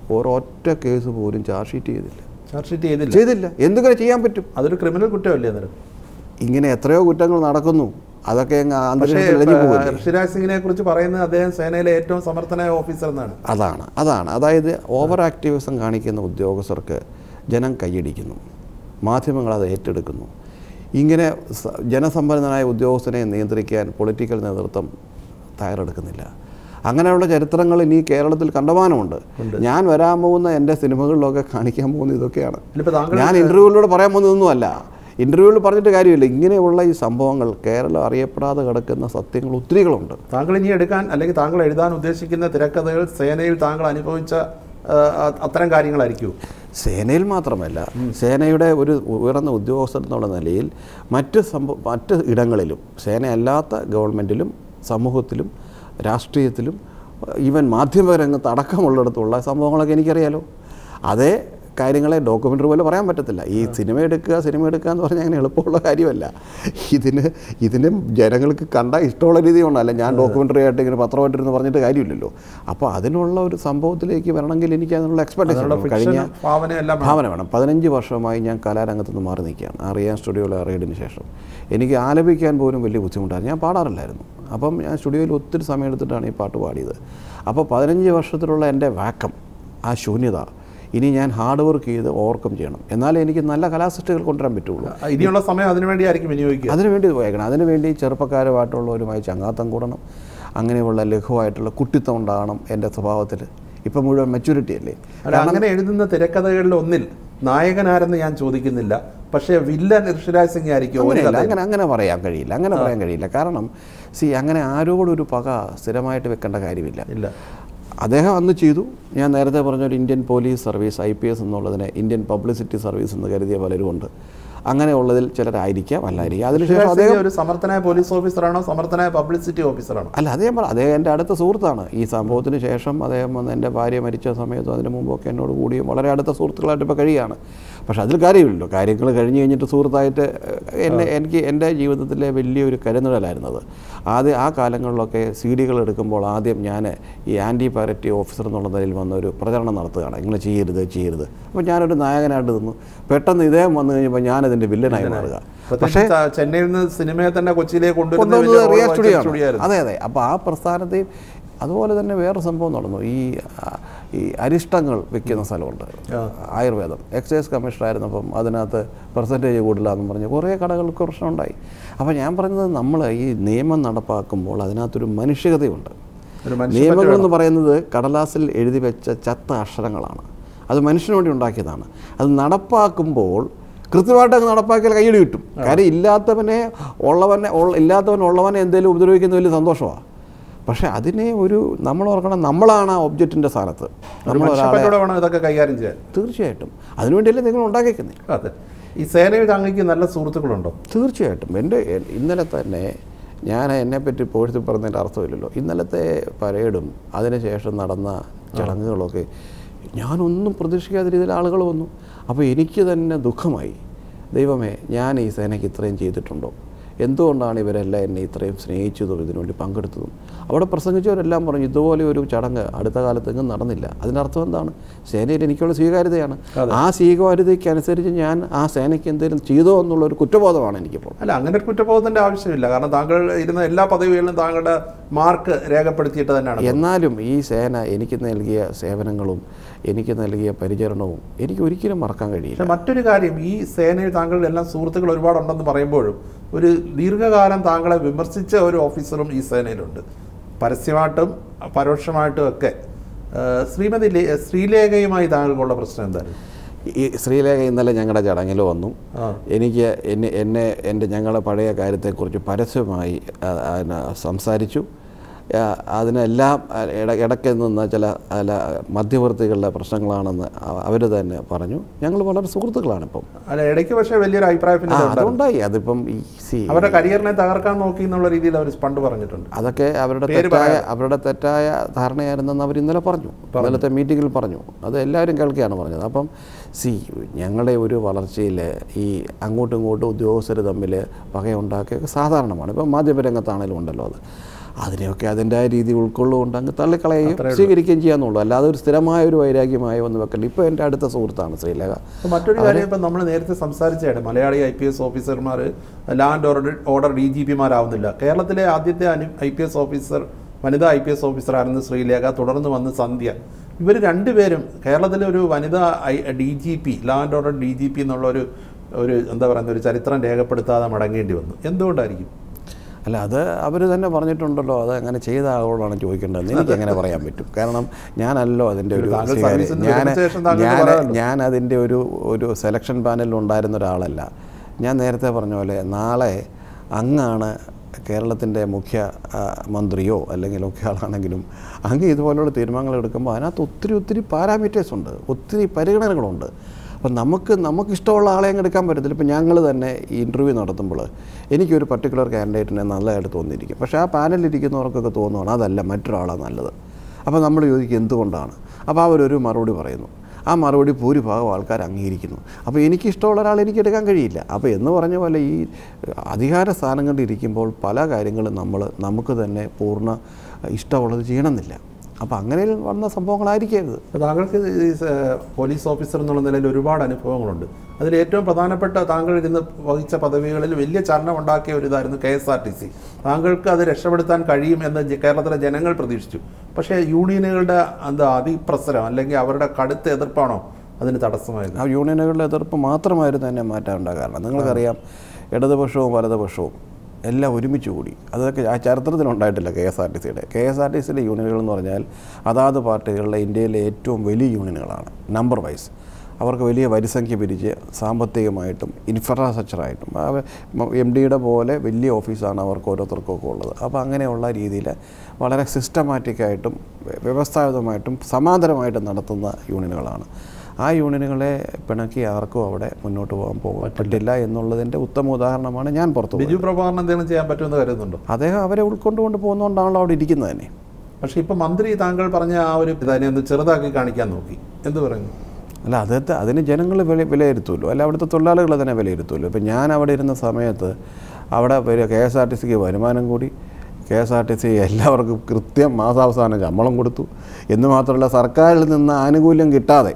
ഒരൊറ്റ കേസ് പോലും ചാർജ് ഷീറ്റ് ചെയ്തില്ല ചാർജ് ഷീറ്റ് ചെയ്തില്ല ചെയ്തില്ല എന്തുങ്ങനെ ചെയ്യാൻ പറ്റും അതൊരു ക്രിമിനൽ കുറ്റമല്ലേ അന്നേരം ഇങ്ങനെ എത്രയോ കുറ്റങ്ങൾ നടക്കുന്നു അതൊക്കെ അങ്ങ് പക്ഷേ അന്തരീക്ഷത്തിൽ ഇഴഞ്ഞു പോകുമല്ലേ ഋഷിരാജ് സിംഗിനെ കുറിച്ച് പറയുന്നത് അദ്ദേഹം സേനയിലെ ഏറ്റവും സമർത്ഥനായ ഓഫീസർ എന്നാണ് അതാണ് അതാണ് അതായത് ഓവർ ആക്ടിവിസം കാണിക്കുന്ന ഉദ്യോഗസ്ഥർക്ക് ജനം കൈയടിക്കുന്നു മാധ്യമങ്ങൾ അത് ഏറ്റെടുക്കുന്നു ഇങ്ങനെ സ- ജനസമ്പന്നനായ ഉദ്യോഗസ്ഥനെ നിയന്ത്രിക്കാൻ പൊളിറ്റിക്കൽ നേതൃത്വം തയ്യാറെടുക്കുന്നില്ല അങ്ങനെയുള്ള ചരിത്രങ്ങൾ ഇനി കേരളത്തിൽ കണ്ടമാനമുണ്ട് ഞാൻ വരാൻ പോകുന്ന എൻ്റെ സിനിമകളിലൊക്കെ കാണിക്കാൻ പോകുന്ന ഇതൊക്കെയാണ് ഇനിയിപ്പോൾ താങ്കൾ ഞാൻ ഇൻ്റർവ്യൂവിലൂടെ പറയാൻ പോകുന്നതൊന്നുമല്ല ഇൻ്റർവ്യൂവിൽ പറഞ്ഞിട്ട് കാര്യമില്ല ഇങ്ങനെയുള്ള ഈ സംഭവങ്ങൾ കേരളം അറിയപ്പെടാതെ കിടക്കുന്ന സത്യങ്ങൾ ഒത്തിരികളുണ്ട് താങ്കൾ ഇനി എടുക്കാൻ അല്ലെങ്കിൽ താങ്കൾ എഴുതാൻ ഉദ്ദേശിക്കുന്ന തിരക്കഥകൾ സേനയിൽ താങ്കൾ അനുഭവിച്ച ആ, അ- അത്തരം കാര്യങ്ങളായിരിക്കും സേനയിൽ മാത്രമല്ല സേനയുടെ ഒരു ഉയർന്ന ഉദ്യോഗസ്ഥൻ എന്നുള്ള നിലയിൽ മറ്റ് സംഭവ മറ്റ് ഇടങ്ങളിലും സേനയല്ലാത്ത ഗവൺമെൻറ്റിലും സമൂഹത്തിലും രാഷ്ട്രീയത്തിലും ഈവൻ മാധ്യമരംഗത്ത് അടക്കമുള്ളിടത്തുള്ള സംഭവങ്ങളൊക്കെ എനിക്കറിയാലോ അതേ കാര്യങ്ങളെ ഡോക്യുമെൻ്ററി പോലെ പറയാൻ പറ്റത്തില്ല ഈ സിനിമ എടുക്കുക സിനിമ എടുക്കുക എന്ന് പറഞ്ഞാൽ അങ്ങനെ എളുപ്പമുള്ള കാര്യമല്ല ഇതിന് ഇതിന് ജനങ്ങൾക്ക് കണ്ട ഇഷ്ടമുള്ള രീതി കൊണ്ടല്ല ഞാൻ ഡോക്യുമെൻ്ററി ആയിട്ട് ഇങ്ങനെ പത്രമായിട്ടിരുന്ന് പറഞ്ഞിട്ട് കാര്യമില്ലല്ലോ അപ്പോൾ അതിനുള്ള ഒരു സംഭവത്തിലേക്ക് വരണമെങ്കിൽ എനിക്ക് അതിനുള്ള എക്സ്പെക്ടേഷൻ അതിനുള്ള ഫിക്ഷൻ കഴിഞ്ഞ ഭാവനയെല്ലാം വേണം. ഭാവന വേണം പതിനഞ്ച് വർഷമായി ഞാൻ കലാരംഗത്ത് നിന്ന് മാറി നിൽക്കുകയാണ് അറിയാൻ സ്റ്റുഡിയോയിലെ റെയ്ഡിന് ശേഷം എനിക്ക് ആലപിക്കാൻ പോലും വലിയ ബുദ്ധിമുട്ടായിരുന്നു ഞാൻ പാടാറില്ലായിരുന്നു അപ്പം ഞാൻ സ്റ്റുഡിയോയിൽ ഒത്തിരി സമയം എടുത്തിട്ടാണ് ഈ പാട്ട് പാടിയത് അപ്പോൾ പതിനഞ്ച് വർഷത്തിലുള്ള എൻ്റെ വാക്കം ആ ശൂന്യത ഇനി ഞാൻ ഹാർഡ് വർക്ക് ചെയ്ത് ഓവർകം ചെയ്യണം എന്നാലേ എനിക്ക് നല്ല കലാസൃഷ്ടികൾ കൊണ്ടുവരാൻ പറ്റുള്ളൂ ഇനിയുള്ള സമയം അതിനുവേണ്ടിയായിരിക്കും വിനിയോഗിക്കുക അതിനുവേണ്ടി ഉപയോഗിക്കണം അതിനുവേണ്ടി ചെറുപ്പക്കാരുമായിട്ടുള്ളവരുമായി ചങ്ങാത്തം കൂടണം അങ്ങനെയുള്ള ലഘുവായിട്ടുള്ള കുട്ടിത്തം ഉണ്ടാകണം എൻ്റെ സ്വഭാവത്തിൽ ഇപ്പം മുഴുവൻ മെച്യൂരിറ്റി അല്ലേ അല്ല അങ്ങനെ എഴുതുന്ന തിരക്കഥകളിൽ ഒന്നിൽ നായകനാരെന്ന് ഞാൻ ചോദിക്കുന്നില്ല പക്ഷേ വില്ലൻ ഋഷിരാജ് സിംഗ് ആയിരിക്കും ഒരു അങ്ങനെയല്ല കഥയിൽ. അങ്ങനെ അങ്ങനെ പറയാൻ കഴിയില്ല അങ്ങനെ പറയാൻ കഴിയില്ല കാരണം സി അങ്ങനെ ആരോടൊരു പക സ്ഥിരമായിട്ട് വെക്കേണ്ട കാര്യമില്ല ഇല്ല അദ്ദേഹം അന്ന് ചെയ്തു ഞാൻ നേരത്തെ പറഞ്ഞ ഒരു Indian police service I P S എന്നുള്ളതിനെ ഇന്ത്യൻ പബ്ലിസിറ്റി സർവീസ് എന്ന് കരുതിയ പലരും ഉണ്ട് അങ്ങനെയുള്ളതിൽ ചിലരായിരിക്കാം അല്ലായിരിക്കാം അതിനുശേഷം ഋഷിരാജ് അദ്ദേഹം സിംഗ് ഒരു സമർത്ഥനായ പോലീസ് ഓഫീസറാണോ സമർത്ഥനായ പബ്ലിസിറ്റി ഓഫീസറാണോ അല്ല അദ്ദേഹം പറ അദ്ദേഹം എൻ്റെ അടുത്ത സുഹൃത്താണ് ഈ സംഭവത്തിന് ശേഷം അദ്ദേഹം വന്ന് എൻ്റെ ഭാര്യ മരിച്ച സമയത്തും അതിന് മുമ്പൊക്കെ എന്നോട് കൂടിയും വളരെ അടുത്ത സുഹൃത്തുക്കളായിട്ട് ഇപ്പോൾ കഴിയുകയാണ് പക്ഷെ അതിൽ കാര്യമില്ലല്ലോ കാര്യങ്ങൾ കഴിഞ്ഞ് കഴിഞ്ഞിട്ട് സുഹൃത്തായിട്ട് ഏഹ്, എന്നെ എനിക്ക് എൻ്റെ ജീവിതത്തിലെ വലിയൊരു കരുനിഴലായിരുന്നത് ആദ്യം ആ കാലങ്ങളിലൊക്കെ സി ഡികൾ എടുക്കുമ്പോൾ ആദ്യം ഞാൻ ഈ ആൻറ്റി പൈററ്റി ഓഫീസർ എന്നുള്ള നിലയിൽ വന്ന ഒരു പ്രചരണം നടത്തുകയാണ് ഇങ്ങനെ ചെയ്യരുത് ചെയ്യരുത് അപ്പോൾ ഞാനൊരു നായകനായിട്ട് നിന്നു പെട്ടെന്ന് ഇദ്ദേഹം വന്നു കഴിഞ്ഞപ്പോൾ ഞാനതിൻ്റെ വില്ലനായി മാറുക പക്ഷേ പ്രത്യേകിച്ച് ത- ചെന്നൈയിൽ നിന്ന് സിനിമയെ തന്നെ കൊച്ചിയിലേക്ക് കൊണ്ടുവരുന്ന കൊണ്ടുവന്നത് വലിയ റിയ റോൾ സ്റ്റുഡിയോ സ്റ്റുഡിയോ ആണ് ആയിരുന്നു. അതെ അതെ അപ്പോൾ ആ പ്രസ്ഥാനത്തെയും അതുപോലെ തന്നെ വേറെ സംഭവം നടന്നു ഈ ആ, ഈ അരിഷ്ടങ്ങൾ വിൽക്കുന്ന സ്ഥലമുണ്ട് ആയുർവേദം എക്സൈസ് കമ്മീഷണറായിരുന്നപ്പം അതിനകത്ത് പെർസെൻറ്റേജ് കൂടില്ലാന്നും പറഞ്ഞ് കുറേ കടകൾക്ക് പ്രശ്നമുണ്ടായി അപ്പോൾ ഞാൻ പറഞ്ഞത് നമ്മൾ ഈ നിയമം നടപ്പാക്കുമ്പോൾ അതിനകത്തൊരു മനുഷ്യകതയുണ്ട് ഒരു മനുഷ്യ നിയമങ്ങൾ എന്ന് പറയുന്നത് കടലാസിൽ എഴുതി വെച്ച ചത്ത അക്ഷരങ്ങളാണ് അത് മനുഷ്യന് വേണ്ടി ഉണ്ടാക്കിയതാണ് അത് നടപ്പാക്കുമ്പോൾ കൃത്യമായിട്ട് അങ്ങ് നടപ്പാക്കിയാൽ കൈയടി കിട്ടും കാര്യം ഇല്ലാത്തവനെ ഉള്ളവനെ ഉള്ള- ഇല്ലാത്തവൻ ഉള്ളവനെ എന്തെങ്കിലും ഉപദ്രവിക്കുന്ന വലിയ സന്തോഷമാണ് പക്ഷേ അതിനെ ഒരു നമ്മൾ ഓർക്കണം നമ്മളാണ് ആ ഒബ്ജക്റ്റിൻ്റെ സ്ഥാനത്ത് ഒരു നമ്മൾ ഒരാളെ മനുഷ്യപ്പറ്റോടെ വേണം ഇതൊക്കെ കൈകാര്യം ചെയ്യാൻ തീർച്ചയായിട്ടും അതിനുവേണ്ടിയല്ലേ നിങ്ങൾ ഉണ്ടാക്കിയേക്കുന്നത് അതെ ഈ സേനയിൽ താങ്കൾക്ക് നല്ല സുഹൃത്തുക്കളുണ്ടോ തീർച്ചയായിട്ടും എൻ്റെ എ- ഇന്നലെ തന്നെ ഞാൻ എന്നെപ്പറ്റി പോഴ്ത്തി പറഞ്ഞതിൻ്റെ അർത്ഥമില്ലല്ലോ ഇന്നലത്തെ പരേഡും അതിനുശേഷം നടന്ന ചടങ്ങുകളൊക്കെ ഞാനൊന്നും പ്രതീക്ഷിക്കാത്ത രീതിയിൽ ആളുകൾ വന്നു അപ്പോൾ എനിക്ക് തന്നെ ദുഃഖമായി ദൈവമേ ഞാൻ ഈ സേനയ്ക്ക് ഇത്രയും ചെയ്തിട്ടുണ്ടോ എന്തുകൊണ്ടാണ് ഇവരെല്ലാം എന്നെ ഇത്രയും സ്നേഹിച്ചതും ഇതിനുവേണ്ടി പങ്കെടുത്തതും അവിടെ പ്രസംഗിച്ചവരെല്ലാം പറഞ്ഞു ഇതുപോലെ ഒരു ചടങ്ങ് അടുത്ത കാലത്ത് എങ്ങും നടന്നില്ല അതിനർത്ഥം എന്താണ് സേനയിൽ എനിക്കുള്ള സ്വീകാര്യതയാണ് ആ സ്വീകാര്യതയ്ക്ക് അനുസരിച്ച് ഞാൻ ആ സേനയ്ക്ക് എന്തെങ്കിലും ചെയ്തോ എന്നുള്ള ഒരു കുറ്റബോധമാണ് എനിക്കിപ്പോൾ അല്ല അങ്ങനെ ഒരു കുറ്റബോധത്തിന്റെ ആവശ്യമില്ല കാരണം താങ്കൾ ഇരുന്ന എല്ലാ പദവികളിലും താങ്കളുടെ മാർക്ക് രേഖപ്പെടുത്തിയിട്ട് തന്നെയാണ് എന്നാലും ഈ സേന എനിക്ക് നൽകിയ സേവനങ്ങളും എനിക്ക് നൽകിയ പരിചരണവും എനിക്ക് ഒരിക്കലും മറക്കാൻ കഴിയില്ല പക്ഷെ മറ്റൊരു കാര്യം ഈ സേനയിൽ താങ്കളുടെ എല്ലാം സുഹൃത്തുക്കൾ ഒരുപാടുണ്ടെന്ന് പറയുമ്പോഴും ഒരു ദീർഘകാലം താങ്കളെ വിമർശിച്ച ഒരു ഓഫീസറും ഈ സേനയിലുണ്ട് പരസ്യമായിട്ടും പരോക്ഷമായിട്ടും ഒക്കെ ആ, ശ്രീമതി ലേ- ശ്രീലേഖയുമായി താങ്കൾക്കുള്ള പ്രശ്നം എന്തായിരുന്നു ഈ ശ്രീലേഖ ഇന്നലെ ഞങ്ങളുടെ ചടങ്ങിൽ വന്നു ആ. എനിക്ക് എന്നെ എന്നെ എൻ്റെ ഞങ്ങളുടെ പഴയ കാര്യത്തെക്കുറിച്ച് പരസ്യമായി ആ, ആ, സംസാരിച്ചു ആ, അതിനെല്ലാം ആ, ഇട ഇടയ്ക്ക് നിന്ന ചില അല്ല മധ്യവർത്തികളുടെ പ്രശ്നങ്ങളാണെന്ന് അവർ തന്നെ പറഞ്ഞു ഞങ്ങൾ വളരെ സുഹൃത്തുക്കളാണ് ഇപ്പം അല്ല ഇടയ്ക്ക് പക്ഷേ വലിയൊരു അഭിപ്രായ ആ ഭിന്നത ഉണ്ടായിരുന്നു അതുണ്ടായി അതിപ്പം ഈ സി അവരുടെ കരിയറിനെ തകർക്കാൻ നോക്കി എന്നുള്ള രീതിയിൽ അവർ പണ്ട് പറഞ്ഞിട്ടുണ്ട് അതൊക്കെ അവരുടെ പേര് തെറ്റായ അവരുടെ തെറ്റായ ധാരണയായിരുന്നെന്ന് അവർ ഇന്നലെ പറഞ്ഞു ഇന്നലത്തെ മീറ്റിങ്ങിൽ പറഞ്ഞു അത് എല്ലാവരും കേൾക്കുകയാണ് പറഞ്ഞത് അപ്പം സി ഞങ്ങളുടെ ഒരു വളർച്ചയിൽ ഈ അങ്ങോട്ടും ഇങ്ങോട്ടും ഉദ്യോഗസ്ഥർ തമ്മിൽ പകയുണ്ടാക്കിയൊക്കെ സാധാരണമാണ് ഇപ്പം മാധ്യമരംഗത്താണേലും ഉണ്ടല്ലോ അത് അതിനെയൊക്കെ അതിൻ്റെ രീതി ഉൾക്കൊള്ളുകൊണ്ട് അങ്ങ് തള്ളിക്കളയുകയും സ്വീകരിക്കുകയും ചെയ്യാന്നുള്ളൂ അല്ലാതെ ഒരു സ്ഥിരമായ ഒരു വൈരാഗ്യമായി വന്ന് വെക്കണ്ട ഇപ്പോൾ എൻ്റെ അടുത്ത സുഹൃത്താണ് ശ്രീലേഖ അപ്പോൾ മറ്റൊരു കാര്യം ഇപ്പം നമ്മൾ നേരത്തെ സംസാരിച്ചാണ് മലയാളി ഐ പി എസ് ഓഫീസർമാർ law and order order D G പിമാരാവുന്നില്ല കേരളത്തിലെ ആദ്യത്തെ ഐ പി എസ് ഓഫീസർ വനിതാ ഐ പി എസ് ഓഫീസറായിരുന്നു ശ്രീലേഖ തുടർന്ന് വന്ന് സന്ധ്യ ഇവർ രണ്ടുപേരും കേരളത്തിലെ ഒരു വനിതാ I D G P law and order D G P എന്നുള്ള ഒരു ഒരു എന്താ പറയുന്ന ഒരു ചരിത്രം രേഖപ്പെടുത്താതെ മടങ്ങേണ്ടി വന്നു എന്തുകൊണ്ടായിരിക്കും അല്ല അത് അവർ തന്നെ പറഞ്ഞിട്ടുണ്ടല്ലോ അത് അങ്ങനെ ചെയ്ത ആളോടാണ് ചോദിക്കേണ്ടത് എനിക്ക് എങ്ങനെ പറയാൻ പറ്റും കാരണം ഞാനല്ലോ അതിൻ്റെ ഒരു താങ്കൾ സ്വീകാര്യ സർവീസിൽ നിന്ന് ഞാൻ വിരമിച്ച ശേഷം താങ്കൾക്ക് ഞാൻ പറയാമല്ലോ. ഞാൻ അതിൻ്റെ ഒരു ഒരു സെലക്ഷൻ പാനലിൽ ഉണ്ടായിരുന്ന ഒരാളല്ല ഞാൻ നേരത്തെ പറഞ്ഞ പോലെ നാളെ അങ്ങാണ് കേരളത്തിൻ്റെ മുഖ്യ ആ, മന്ത്രിയോ അല്ലെങ്കിൽ മുഖ്യ ആളാണെങ്കിലും അങ്ങ് ഇതുപോലുള്ള തീരുമാനങ്ങൾ എടുക്കുമ്പോൾ അതിനകത്ത് ഒത്തിരി ഒത്തിരി പാരാമീറ്റേഴ്സ് ഉണ്ട് ഒത്തിരി പരിഗണനകളുണ്ട് അപ്പം നമുക്ക് നമുക്കിഷ്ടമുള്ള ആളെ അങ്ങ് എടുക്കാൻ പറ്റത്തില്ല ഇപ്പം ഞങ്ങൾ തന്നെ ഈ ഇൻ്റർവ്യൂ നടത്തുമ്പോൾ എനിക്കൊരു പർട്ടിക്കുലർ കാൻഡിഡേറ്റിനെ നല്ലതായിട്ട് തോന്നിയിരിക്കും പക്ഷേ ആ പാനലിരിക്കുന്നവർക്കൊക്കെ തോന്നുവാണ് അതല്ല മറ്റൊരാളാണ് നല്ലത് അപ്പോൾ നമ്മൾ ചോദിക്കും എന്തുകൊണ്ടാണ് അപ്പോൾ അവരൊരു മറുപടി പറയുന്നു ആ മറുപടി ഭൂരിഭാഗം ആൾക്കാർ അംഗീകരിക്കുന്നു അപ്പോൾ എനിക്കിഷ്ടമുള്ള ഒരാൾ എനിക്ക് എടുക്കാൻ കഴിയില്ല അപ്പോൾ എന്ന് പറഞ്ഞ പോലെ ഈ അധികാര സ്ഥാനങ്ങളിൽ ഇരിക്കുമ്പോൾ പല കാര്യങ്ങളും നമ്മൾ നമുക്ക് തന്നെ പൂർണ്ണ ഇഷ്ടമുള്ളത് ചെയ്യണമെന്നില്ല അപ്പോൾ അങ്ങനെ വന്ന സംഭവങ്ങളായിരിക്കരുത് അപ്പോൾ താങ്കൾക്ക് ഈ സ- പോലീസ് ഓഫീസർ എന്നുള്ള നിലയിൽ ഒരുപാട് അനുഭവങ്ങളുണ്ട് അതിൽ ഏറ്റവും പ്രധാനപ്പെട്ട താങ്കൾ ഇരുന്ന് വഹിച്ച പദവികളിൽ വലിയ ചലനം ഉണ്ടാക്കിയ ഒരു ഇതായിരുന്നു K S R T C താങ്കൾക്ക് അത് രക്ഷപ്പെടുത്താൻ കഴിയും എന്ന് ജ- കേരളത്തിലെ ജനങ്ങൾ പ്രതീക്ഷിച്ചു പക്ഷേ യൂണിയനുകളുടെ എന്താ അതിപ്രസരം അല്ലെങ്കിൽ അവരുടെ കടുത്ത എതിർപ്പാണോ അതിന് തടസ്സമായത് ആ യൂണിയനുകളുടെ എതിർപ്പ് മാത്രമായിരുന്നു തന്നെ മാറ്റാനുണ്ടാ കാരണം നിങ്ങൾക്കറിയാം ഇടതുപക്ഷവും വലതുപക്ഷവും എല്ലാം ഒരുമിച്ച് കൂടി അതൊക്കെ ആ ചരിത്രത്തിലുണ്ടായിട്ടില്ല കെ എസ് ആർ ടി സിയുടെ കെ എസ് ആർ ടി സിയുടെ യൂണിയനുകൾ എന്ന് പറഞ്ഞാൽ അതാത് പാർട്ടികളിലെ ഇന്ത്യയിലെ ഏറ്റവും വലിയ യൂണിയനുകളാണ് നമ്പർ വൈസ് അവർക്ക് വലിയ വരിസംഖ്യ പിരിച്ച് സാമ്പത്തികമായിട്ടും ഇൻഫ്രാസ്ട്രക്ചറായിട്ടും എം ഡിയുടെ പോലെ വലിയ ഓഫീസാണ് അവർക്ക് ഓരോരുത്തർക്കൊക്കെ ഉള്ളത് അപ്പോൾ അങ്ങനെയുള്ള രീതിയിൽ വളരെ സിസ്റ്റമാറ്റിക്കായിട്ടും വ്യവസ്ഥാപിതമായിട്ടും സമാന്തരമായിട്ടും നടത്തുന്ന യൂണിയനുകളാണ് ആ യൂണിയനുകളെ പിണക്കി ആർക്കും അവിടെ മുന്നോട്ട് പോകാൻ പോകാൻ പറ്റില്ല എന്നുള്ളതിൻ്റെ ഉത്തമ ഉദാഹരണമാണ് ഞാൻ പുറത്തു പോയത് ബിജു പ്രഭാകരൻ എന്തെങ്കിലും ചെയ്യാൻ പറ്റുമെന്ന് കരുതുന്നുണ്ടോ അദ്ദേഹം അവരെ ഉൾക്കൊണ്ടുകൊണ്ട് പോകുന്നതുകൊണ്ടാണല്ലോ അവിടെ ഇരിക്കുന്നത് തന്നെ പക്ഷേ ഇപ്പം മന്ത്രി താങ്കൾ പറഞ്ഞ ആ ഒരു ഇതിനെ ഒന്ന് ചെറുതാക്കി കാണിക്കാൻ നോക്കി എന്ത് പറയുന്നു അല്ല അതത്തെ അതിന് ജനങ്ങൾ വില വിലയിരുത്തുമല്ലോ അല്ല അവിടുത്തെ തൊഴിലാളികൾ തന്നെ വിലയിരുത്തുമല്ലോ ഇപ്പം ഞാൻ അവിടെ ഇരുന്ന സമയത്ത് അവിടെ കെ എസ് ആർ ടി സിക്ക് വരുമാനം കൂടി K S R T C എല്ലാവർക്കും കൃത്യം മാസാവസാനം ശമ്പളം കൊടുത്തു എന്ന് മാത്രമല്ല സർക്കാരിൽ നിന്ന് ആനുകൂല്യം കിട്ടാതെ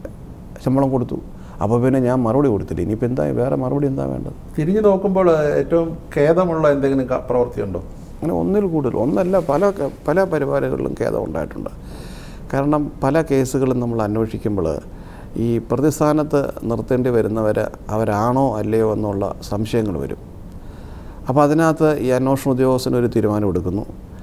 ശമ്പളം കൊടുത്തു അപ്പോൾ പിന്നെ ഞാൻ മറുപടി കൊടുത്തില്ല ഇനിയിപ്പോൾ എന്താ വേറെ മറുപടി എന്താ വേണ്ടത് തിരിഞ്ഞു നോക്കുമ്പോൾ ഏറ്റവും ഖേദമുള്ള എന്തെങ്കിലും ക- പ്രവൃത്തിയുണ്ടോ അങ്ങനെ ഒന്നിൽ കൂടുതൽ ഒന്നല്ല പല ക- പല പരിപാടികളിലും ഖേദം ഉണ്ടായിട്ടുണ്ട് കാരണം പല കേസുകളും നമ്മൾ അന്വേഷിക്കുമ്പോൾ ഈ പ്രതിസ്ഥാനത്ത് നിർത്തേണ്ടി വരുന്നവർ അവരാണോ അല്ലയോ എന്നുള്ള സംശയങ്ങൾ വരും അപ്പോൾ അതിനകത്ത് ഈ അന്വേഷണ ഉദ്യോഗസ്ഥന് ഒരു തീരുമാനം എടുക്കുന്നു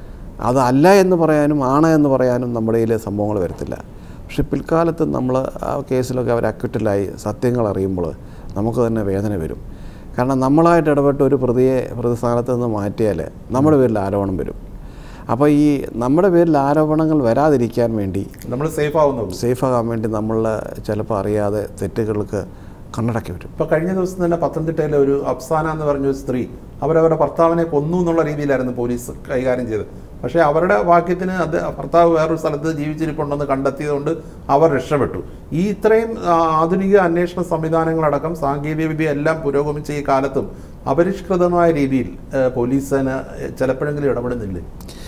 അതല്ല എന്ന് പറയാനും ആണ് എന്ന് പറയാനും നമ്മുടെ കയ്യിൽ സംഭവങ്ങൾ വരത്തില്ല പക്ഷെ പിൽക്കാലത്ത് നമ്മൾ ആ കേസിലൊക്കെ അവർ അക്വിറ്റലായി സത്യങ്ങൾ അറിയുമ്പോൾ നമുക്ക് തന്നെ വേദന വരും കാരണം നമ്മളായിട്ട് ഇടപെട്ട് ഒരു പ്രതിയെ പ്രതിസ്ഥാനത്ത് നിന്ന് മാറ്റിയാൽ നമ്മുടെ പേരിൽ ആരോപണം വരും അപ്പോൾ ഈ നമ്മുടെ പേരിൽ ആരോപണങ്ങൾ വരാതിരിക്കാൻ വേണ്ടി നമ്മൾ സേഫ് ആവുന്നു സേഫാകാൻ വേണ്ടി നമ്മൾ ചിലപ്പോൾ അറിയാതെ തെറ്റുകൾക്ക് കണ്ണടക്കി വരും ഇപ്പൊ കഴിഞ്ഞ ദിവസം തന്നെ പത്തനംതിട്ടയിലെ ഒരു അഫ്സാന എന്ന് പറഞ്ഞ ഒരു സ്ത്രീ അവരവരുടെ ഭർത്താവിനെ കൊന്നു എന്നുള്ള രീതിയിലായിരുന്നു പോലീസ് കൈകാര്യം ചെയ്തത് പക്ഷേ അവരുടെ വാക്യത്തിന് അത് ഭർത്താവ് വേറൊരു സ്ഥലത്ത് ജീവിച്ചിരിപ്പുണ്ടെന്ന് കണ്ടെത്തിയതുകൊണ്ട് അവർ രക്ഷപ്പെട്ടു ഈ ഇത്രയും ആ, ആധുനിക അന്വേഷണ സംവിധാനങ്ങളടക്കം സാങ്കേതിക വിദ്യ എല്ലാം പുരോഗമിച്ച ഈ കാലത്തും അപരിഷ്കൃതമായ രീതിയിൽ ഏഹ്, പോലീസിന് ചിലപ്പോഴെങ്കിലും ഇടപെടുന്നില്ലേ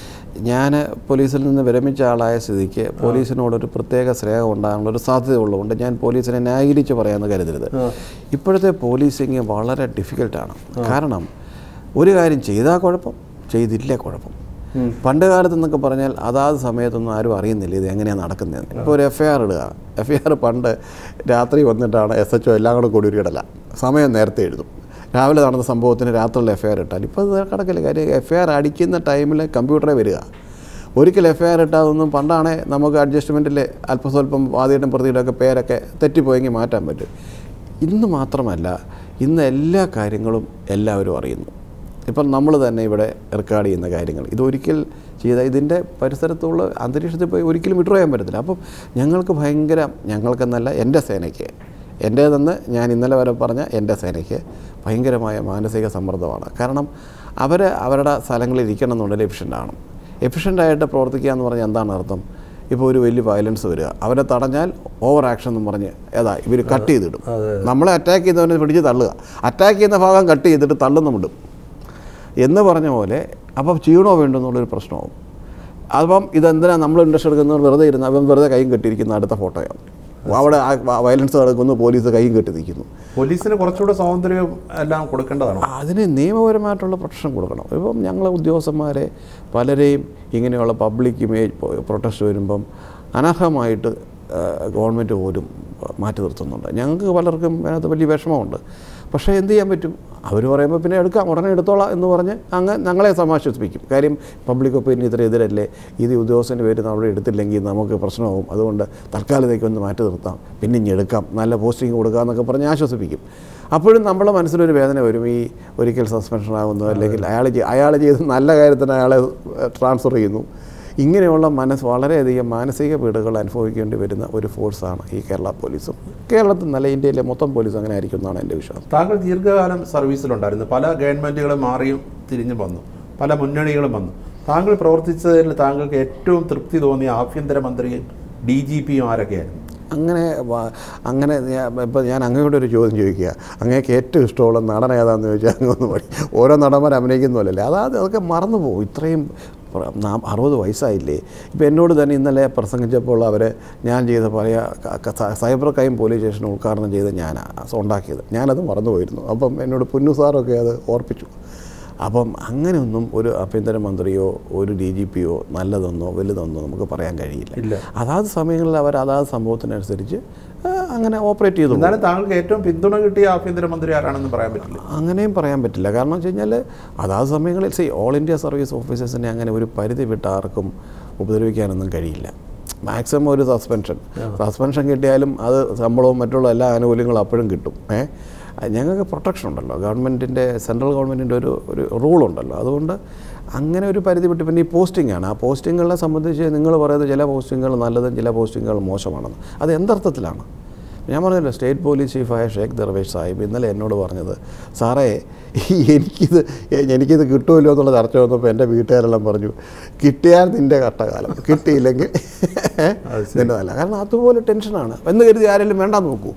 ഞാൻ പോലീസിൽ നിന്ന് വിരമിച്ച ആളായ സ്ഥിതിക്ക് പോലീസിനോടൊരു പ്രത്യേക സ്നേഹം ഉണ്ടാകാനുള്ള ഒരു സാധ്യത ഉള്ളതുകൊണ്ട് ഞാൻ പോലീസിനെ ന്യായീകരിച്ച് പറയാമെന്ന് കരുതരുത് ഇപ്പോഴത്തെ പോലീസിങ് വളരെ ഡിഫിക്കൽട്ടാണ് കാരണം ഒരു കാര്യം ചെയ്താൽ കുഴപ്പം ചെയ്തില്ല കുഴപ്പം പണ്ട് കാലത്ത് എന്നൊക്കെ പറഞ്ഞാൽ അതാത് സമയത്തൊന്നും ആരും അറിയുന്നില്ല ഇത് എങ്ങനെയാണ് നടക്കുന്നതെന്ന് ഇപ്പോൾ ഒരു എഫ് ഐ ആർ ഇടുക എഫ് ഐ ആർ പണ്ട് രാത്രി വന്നിട്ടാണ് എസ് എച്ച് ഒ എല്ലാം കൂടെ കൂടി ഒരു ഇടല സമയം നേരത്തെ എഴുതും രാവിലെ നടന്ന സംഭവത്തിന് രാത്രിയിൽ എഫ് ഐ ആർ ഇട്ടാൽ ഇപ്പോൾ അത് കിടക്കില്ല കാര്യം എഫ് ഐ ആർ അടിക്കുന്ന ടൈമിൽ കമ്പ്യൂട്ടറെ വരിക ഒരിക്കൽ എഫ് ഐ ആർ ഇട്ടാൽ അതൊന്നും പണ്ടാണേ നമുക്ക് അഡ്ജസ്റ്റ്മെൻറ്റിൽ അല്പസ്വല്പം വാദിയുടെയും പ്രതിയുടെ ഒക്കെ പേരൊക്കെ തെറ്റിപ്പോയെങ്കിൽ മാറ്റാൻ പറ്റും ഇന്ന് മാത്രമല്ല ഇന്ന് എല്ലാ കാര്യങ്ങളും എല്ലാവരും അറിയുന്നു ഇപ്പം നമ്മൾ തന്നെ ഇവിടെ റെക്കോർഡ് ചെയ്യുന്ന കാര്യങ്ങൾ ഇതൊരിക്കൽ ചെയ്ത ഇതിൻ്റെ പരിസരത്തുള്ള അന്തരീക്ഷത്തിൽ പോയി ഒരിക്കലും വിഡ്രോ ചെയ്യാൻ പറ്റത്തില്ല അപ്പം ഞങ്ങൾക്ക് ഭയങ്കര ഞങ്ങൾക്കെന്നല്ല എൻ്റെ സേനയ്ക്ക് എൻ്റേതെന്ന് ഞാൻ ഇന്നലെ വരെ പറഞ്ഞ എൻ്റെ സേനയ്ക്ക് ഭയങ്കരമായ മാനസിക സമ്മർദ്ദമാണ് കാരണം അവർ അവരുടെ സ്ഥലങ്ങളിൽ ഇരിക്കണം എന്നുണ്ടെങ്കിൽ എഫിഷ്യൻ്റ് ആണ് എഫിഷ്യൻ്റായിട്ട് പ്രവർത്തിക്കുക എന്ന് പറഞ്ഞാൽ എന്താണ് അർത്ഥം ഇപ്പോൾ ഒരു വലിയ വയലൻസ് വരിക അവരെ തടഞ്ഞാൽ ഓവർ ആക്ഷൻ എന്ന് പറഞ്ഞ് ഏതാ ഇവർ കട്ട് ചെയ്തിടും നമ്മളെ അറ്റാക്ക് ചെയ്തവനെ പിടിച്ച് തള്ളുക അറ്റാക്ക് ചെയ്യുന്ന ഭാഗം കട്ട് ചെയ്തിട്ട് തള്ളുന്ന വിടും എന്ന് പറഞ്ഞ പോലെ അപ്പം ചെയ്യണോ വേണ്ടോ എന്നുള്ളൊരു പ്രശ്നമാവും അപ്പം ഇതെന്തിനാണ് നമ്മൾ ഇൻട്രസ്റ്റ് എടുക്കുന്നത് വെറുതെ ഇരുന്ന് അവൻ വെറുതെ കൈയും കെട്ടിയിരിക്കുന്ന അടുത്ത ഫോട്ടോയാണ് അവിടെ വയലൻസ് നടക്കുന്നു പോലീസ് കൈയും കെട്ടി നിൽക്കുന്നു പോലീസിന് കുറച്ചുകൂടെ സ്വാതന്ത്ര്യം എല്ലാം കൊടുക്കേണ്ടതാണോ അതിന് നിയമപരമായിട്ടുള്ള പ്രൊട്ടക്ഷൻ കൊടുക്കണം ഇപ്പം ഞങ്ങൾ ഉദ്യോഗസ്ഥന്മാരെ പലരെയും ഇങ്ങനെയുള്ള പബ്ലിക് ഇമേജ് പ്രൊട്ടസ്റ്റ് വരുമ്പം അനർഹമായിട്ട് ഗവൺമെൻറ് പോലും മാറ്റി നിർത്തുന്നുണ്ട് ഞങ്ങൾക്ക് പലർക്കും അതിനകത്ത് വലിയ വിഷമമുണ്ട് പക്ഷേ എന്ത് ചെയ്യാൻ പറ്റും അവർ പറയുമ്പോൾ പിന്നെ എടുക്കാം ഉടനെ എടുത്തോളാം എന്ന് പറഞ്ഞ് അങ്ങ് ഞങ്ങളെ സമാശ്വസിപ്പിക്കും കാര്യം പബ്ലിക് ഒപ്പീനിയൻ ഇത്ര എതിരല്ലേ ഇത് ഉദ്യോഗസ്ഥൻ്റെ പേര് നമ്മൾ എടുത്തില്ലെങ്കിൽ നമുക്ക് പ്രശ്നമാവും അതുകൊണ്ട് തൽക്കാലത്തേക്ക് ഒന്ന് മാറ്റി നിർത്താം പിന്നെ ഇനി എടുക്കാം നല്ല പോസ്റ്റിംഗ് കൊടുക്കാം എന്നൊക്കെ പറഞ്ഞ് ആശ്വസിപ്പിക്കും അപ്പോഴും നമ്മുടെ മനസ്സിലൊരു വേദന വരും ഈ ഒരിക്കൽ സസ്പെൻഷൻ ആകുന്നു അല്ലെങ്കിൽ അയാൾ അയാൾ ചെയ്ത് നല്ല കാര്യത്തിന് അയാളെ ട്രാൻസ്ഫർ ചെയ്യുന്നു ഇങ്ങനെയുള്ള മനസ്സ് വളരെയധികം മാനസിക പീഡകൾ അനുഭവിക്കേണ്ടി വരുന്ന ഒരു ഫോഴ്സാണ് ഈ കേരള പോലീസും കേരളത്തിൽ നല്ല ഇന്ത്യയിലെ മൊത്തം പോലീസ് അങ്ങനെ ആയിരിക്കും എന്നാണ് എൻ്റെ വിശ്വാസം താങ്കൾ ദീർഘകാലം സർവീസിലുണ്ടായിരുന്നു പല ഗവൺമെൻറ്റുകളും മാറിയും തിരിഞ്ഞും വന്നു പല മുന്നണികളും വന്നു താങ്കൾ പ്രവർത്തിച്ചതിൽ താങ്കൾക്ക് ഏറ്റവും തൃപ്തി തോന്നിയ ആഭ്യന്തരമന്ത്രിയും ഡി ജി പിയും ആരൊക്കെയായിരുന്നു അങ്ങനെ വ- അങ്ങനെ ഇപ്പോൾ ഞാൻ അങ്ങയോട് ഒരു ചോദ്യം ചോദിക്കുക അങ്ങേക്ക് ഏറ്റവും ഇഷ്ടമുള്ള നടൻ ഏതാണെന്ന് ചോദിച്ചാൽ അങ്ങ് ഒന്ന് പറയും ഓരോ നടന്മാർ അഭിനയിക്കുന്നതല്ലേ അതായത് അതൊക്കെ മറന്നു പോകും ഇത്രയും പ്ര- നാം അറുപത് വയസ്സായില്ലേ ഇപ്പോൾ എന്നോട് തന്നെ ഇന്നലെ പ്രസംഗിച്ചപ്പോൾ അവർ ഞാൻ ചെയ്ത പഴയ ക- ക- സ- സൈബർ ക്രൈം പോലീസ് സ്റ്റേഷൻ ഉദ്ഘാടനം ചെയ്ത് ഞാനാണ് ഉണ്ടാക്കിയത് ഞാനത് മറന്നുപോയിരുന്നു അപ്പം എന്നോട് പുന്നു സാറൊക്കെ അത് ഓർപ്പിച്ചു അപ്പം അങ്ങനെയൊന്നും ഒരു ആഭ്യന്തരമന്ത്രിയോ ഒരു ഡി ജി പിയോ നല്ലതെന്നോ വലുതെന്നോ നമുക്ക് പറയാൻ കഴിയില്ല ഇല്ല. അതാത് സമയങ്ങളിൽ അവർ അതാത് സംഭവത്തിനനുസരിച്ച് ആ, അങ്ങനെ ഓപ്പറേറ്റ് ചെയ്തു പോകും. എന്നാലും താങ്കൾക്ക് ഏറ്റവും പിന്തുണ കിട്ടിയ ആഭ്യന്തരമന്ത്രി ആരാണെന്ന് പറയാൻ പറ്റില്ല അങ്ങനെയും പറയാൻ പറ്റില്ല കാരണം വെച്ച് കഴിഞ്ഞാൽ അതാത് സമയങ്ങളിൽ സി ഓൾ ഇന്ത്യ സർവീസ് ഓഫീസേഴ്സിനെ അങ്ങനെ ഒരു പരിധി വിട്ട് ആർക്കും ഉപദ്രവിക്കാനൊന്നും കഴിയില്ല മാക്സിമം ഒരു സസ്പെൻഷൻ സസ്പെൻഷൻ കിട്ടിയാലും അത് ശമ്പളവും മറ്റുള്ള എല്ലാ ആനുകൂല്യങ്ങളും അപ്പോഴും കിട്ടും ഏ ഞങ്ങൾക്ക് പ്രൊട്ടക്ഷൻ ഉണ്ടല്ലോ ഗവൺമെൻറ്റിൻ്റെ സെൻട്രൽ ഗവൺമെൻറ്റിൻ്റെ ഒരു ഒരു റൂളുണ്ടല്ലോ അതുകൊണ്ട് അങ്ങനെ ഒരു പരിധി വിട്ട് പിന്നെ ഈ പോസ്റ്റിംഗ് ആണ് ആ പോസ്റ്റിങ്ങുകളെ സംബന്ധിച്ച് നിങ്ങൾ പറയുന്നത് ചില പോസ്റ്റിങ്ങുകൾ നല്ലതും ചില പോസ്റ്റിങ്ങുകൾ മോശമാണെന്ന് അത് എന്തർത്ഥത്തിലാണ് ഞാൻ പറഞ്ഞല്ലോ സ്റ്റേറ്റ് പോലീസ് ചീഫായ ഷേഖ് ദർവേഷ് സാഹിബ് ഇന്നലെ എന്നോട് പറഞ്ഞത് സാറേ ഈ എനിക്കിത് എനിക്കിത് കിട്ടുമല്ലോ എന്നുള്ള ചർച്ച വന്നപ്പോൾ എൻ്റെ വീട്ടുകാരെല്ലാം പറഞ്ഞു കിട്ടിയാൽ നിൻ്റെ കട്ടകാലം കിട്ടിയില്ലെങ്കിൽ നിൻ്റെ നല്ല കാരണം അതുപോലെ ടെൻഷനാണ് എന്ന് കരുതി ആരെങ്കിലും വേണ്ടാന്ന് നോക്കൂ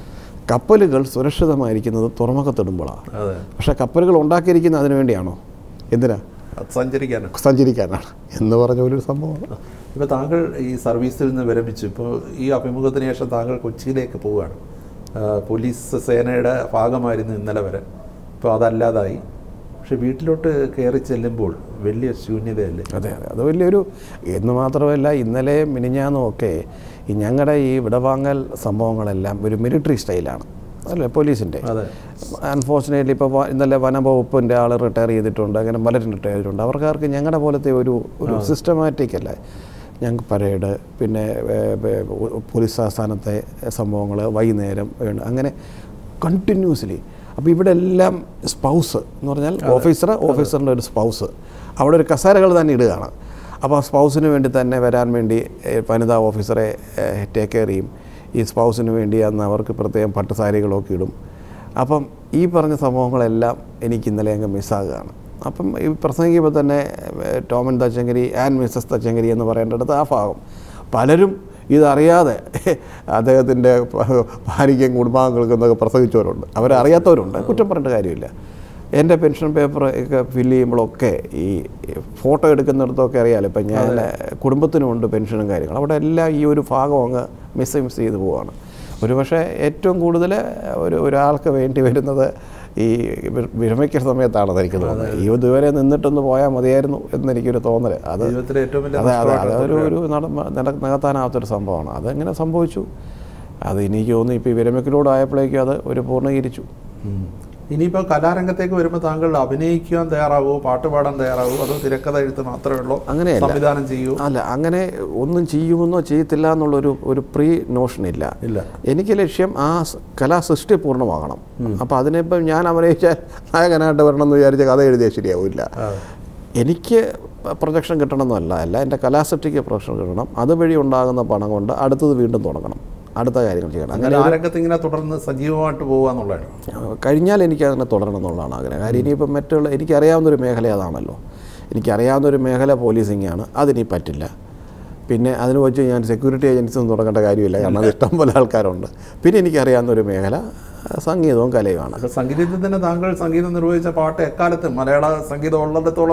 കപ്പലുകൾ സുരക്ഷിതമായിരിക്കുന്നത് തുറമുഖത്തിടുമ്പോഴാണ് അതെ പക്ഷേ കപ്പലുകൾ ഉണ്ടാക്കിയിരിക്കുന്നത് അതിനു വേണ്ടിയാണോ എന്തിനാ അത് സഞ്ചരിക്കാനാണ് സഞ്ചരിക്കാനാണ് എന്ന് പറഞ്ഞ ഒരു സംഭവമാണ് ഇപ്പോൾ താങ്കൾ ഈ സർവീസിൽ നിന്ന് വിരമിച്ചു ഇപ്പോൾ ഈ അഭിമുഖത്തിന് ശേഷം താങ്കൾ കൊച്ചിയിലേക്ക് പോവുകയാണ് ആ, പോലീസ് സേനയുടെ ഭാഗമായിരുന്നു ഇന്നലെ വരെ ഇപ്പോൾ അതല്ലാതായി പക്ഷെ വീട്ടിലോട്ട് കയറി ചെല്ലുമ്പോൾ വലിയ ശൂന്യതയല്ലേ അതെ അതെ അത് വലിയൊരു എന്ന് മാത്രമല്ല ഇന്നലെ മിനിഞ്ഞാന്നും ഒക്കെ ഈ ഞങ്ങളുടെ ഈ വിടവാങ്ങൽ സംഭവങ്ങളെല്ലാം ഒരു മിലിറ്ററി സ്റ്റൈലാണ് അല്ലേ പോലീസിൻ്റെ അതെ അൺഫോർച്ചുനേറ്റ്ലി ഇപ്പോൾ ഇന്നലെ വനംവകുപ്പിൻ്റെ ആൾ റിട്ടയർ ചെയ്തിട്ടുണ്ട് അങ്ങനെ പലരും റിട്ടയർ ചെയ്തിട്ടുണ്ട് അവർക്കാർക്ക് ഞങ്ങളുടെ പോലത്തെ ഒരു ഒരു സിസ്റ്റമാറ്റിക് അല്ല ഞങ്ങൾക്ക് പരേഡ് പിന്നെ ഏർ, ഏർ, പോലീസ് ആസ്ഥാനത്തെ സംഭവങ്ങൾ വൈകുന്നേരം വേണ്ട അങ്ങനെ കണ്ടിന്യൂസ്ലി അപ്പോൾ ഇവിടെ എല്ലാം സ്പൗസ് എന്ന് പറഞ്ഞാൽ ഓഫീസർ ഓഫീസറിൻ്റെ ഒരു സ്പൗസ് അവിടെ ഒരു കസേരകൾ തന്നെ ഇടുകയാണ് അപ്പോൾ ആ സ്പൗസിന് വേണ്ടി തന്നെ വരാൻ വേണ്ടി ഏർ, വനിതാ ഓഫീസറെ ടേക്ക് കെയർ ചെയ്യും ഈ സ്പൗസിന് വേണ്ടി അന്ന് അവർക്ക് പ്രത്യേകം പട്ടുസാരികളൊക്കെ ഇടും അപ്പം ഈ പറഞ്ഞ സംഭവങ്ങളെല്ലാം എനിക്ക് ഇന്നലെ അങ്ങ് മിസ്സാകുകയാണ് അപ്പം ഈ പ്രസംഗിക്കുമ്പോൾ തന്നെ ഏർ, ടോമൻ തച്ചങ്കരി ആൻഡ് മിസ്സസ് തച്ചങ്കരി എന്ന് പറയേണ്ടടുത്ത് ആ ഭാഗം പലരും ഇതറിയാതെ അദ്ദേഹത്തിൻ്റെ ഭാര്യയ്ക്കും കുടുംബാംഗങ്ങൾക്കും എന്നൊക്കെ പ്രസംഗിച്ചവരുണ്ട് അവരറിയാത്തവരുണ്ട് കുറ്റം പറഞ്ഞിട്ട് കാര്യമില്ല എൻ്റെ പെൻഷൻ പേപ്പർ ഒക്കെ ഫില്ല് ചെയ്യുമ്പോഴൊക്കെ ഈ ഫോട്ടോ എടുക്കുന്നിടത്തൊക്കെ അറിയാമല്ലോ ഇപ്പം ഞാൻ കുടുംബത്തിനുമുണ്ട് പെൻഷനും കാര്യങ്ങളും അവിടെ എല്ലാം ഈ ഒരു ഭാഗം അങ്ങ് മിസ് മിസ് ചെയ്ത് പോവാണ് ഒരുപക്ഷെ ഏറ്റവും കൂടുതൽ ഒരു ഒരാൾക്ക് വേണ്ടി വരുന്നത് ഈ വി- വിരമിക്കൽ സമയത്താണ് എനിക്ക് തോന്നുന്നത് ഈ ഇതുവരെ നിന്നിട്ടൊന്ന് പോയാൽ മതിയായിരുന്നു എന്നെനിക്കൊരു തോന്നൽ അത് ജീവിതത്തിലെ ഏറ്റവും വലിയ അതെ അതെ നഷ്ടമായിട്ടുള്ള അതൊരു ഒരു നട- നട- നികത്താനാവാത്തൊരു സംഭവമാണ് അതെങ്ങനെ സംഭവിച്ചു അത് എനിക്ക് തോന്നുന്നു ഇപ്പോൾ ഈ വിരമിക്കലോട് ആയപ്പോഴേക്കും അത് ഒരു പൂർണ്ണീകരിച്ചു ഉം. ഇനിയിപ്പോൾ കലാരംഗത്തേക്ക് വരുമ്പോൾ താങ്കൾ അഭിനയിക്കാൻ തയ്യാറാവുമോ പാട്ട് പാടാൻ തയ്യാറാവുമോ അതോ തിരക്കഥ എഴുത്ത് മാത്രമേ ഉള്ളൂ അങ്ങനെയല്ല. സംവിധാനം ചെയ്യൂ അല്ല അങ്ങനെ ഒന്നും ചെയ്യുമെന്നോ ചെയ്യത്തില്ല എന്നുള്ളൊരു ഒരു പ്രീ നോഷൻ ഇല്ല ഇല്ല എനിക്ക് ലക്ഷ്യം ആ സ് കലാസൃഷ്ടി പൂർണ്ണമാകണം അപ്പോൾ അതിനിപ്പം ഞാൻ അഭിനയിച്ചാൽ നായകനായിട്ട് വരണം എന്ന് വിചാരിച്ച കഥ എഴുതിയാൽ ശരിയാവില്ല ആ. എനിക്ക് പ്രൊജക്ഷൻ കിട്ടണമെന്നല്ല അല്ല എൻ്റെ കലാസൃഷ്ടിക്ക് പ്രൊജക്ഷൻ കിട്ടണം അതുവഴി ഉണ്ടാകുന്ന പണം കൊണ്ട് അടുത്തത് വീണ്ടും തുടങ്ങണം അടുത്ത കാര്യങ്ങൾ ചെയ്യണം അങ്ങനെ അങ്ങനെ ആ രംഗത്ത് ഇങ്ങനെ തുടർന്ന് സജീവമായിട്ട് പോകുക എന്നുള്ളതാണ് കഴിഞ്ഞാൽ എനിക്ക് അതിനെ തുടരണം എന്നുള്ളതാണ് ആഗ്രഹം കാര്യം ഇനിയിപ്പം മറ്റുള്ള എനിക്കറിയാവുന്നൊരു മേഖല അതാണല്ലോ എനിക്കറിയാവുന്നൊരു മേഖല പോലീസിംഗ് ആണ് അതിനി പറ്റില്ല പിന്നെ അതിന് വെച്ച് ഞാൻ സെക്യൂരിറ്റി ഏജൻസി ഒന്നും തുടങ്ങേണ്ട കാര്യമില്ല കാരണം അത് ഇഷ്ടം പോലെ ആൾക്കാരുണ്ട് പിന്നെ എനിക്കറിയാവുന്നൊരു മേഖല ആ, സംഗീതവും കലയുമാണ് അപ്പോൾ സംഗീതത്തിന് താങ്കൾ സംഗീതം നിർവഹിച്ച പാട്ട് എക്കാലത്തും മലയാള സംഗീതം ഉള്ളിടത്തോളം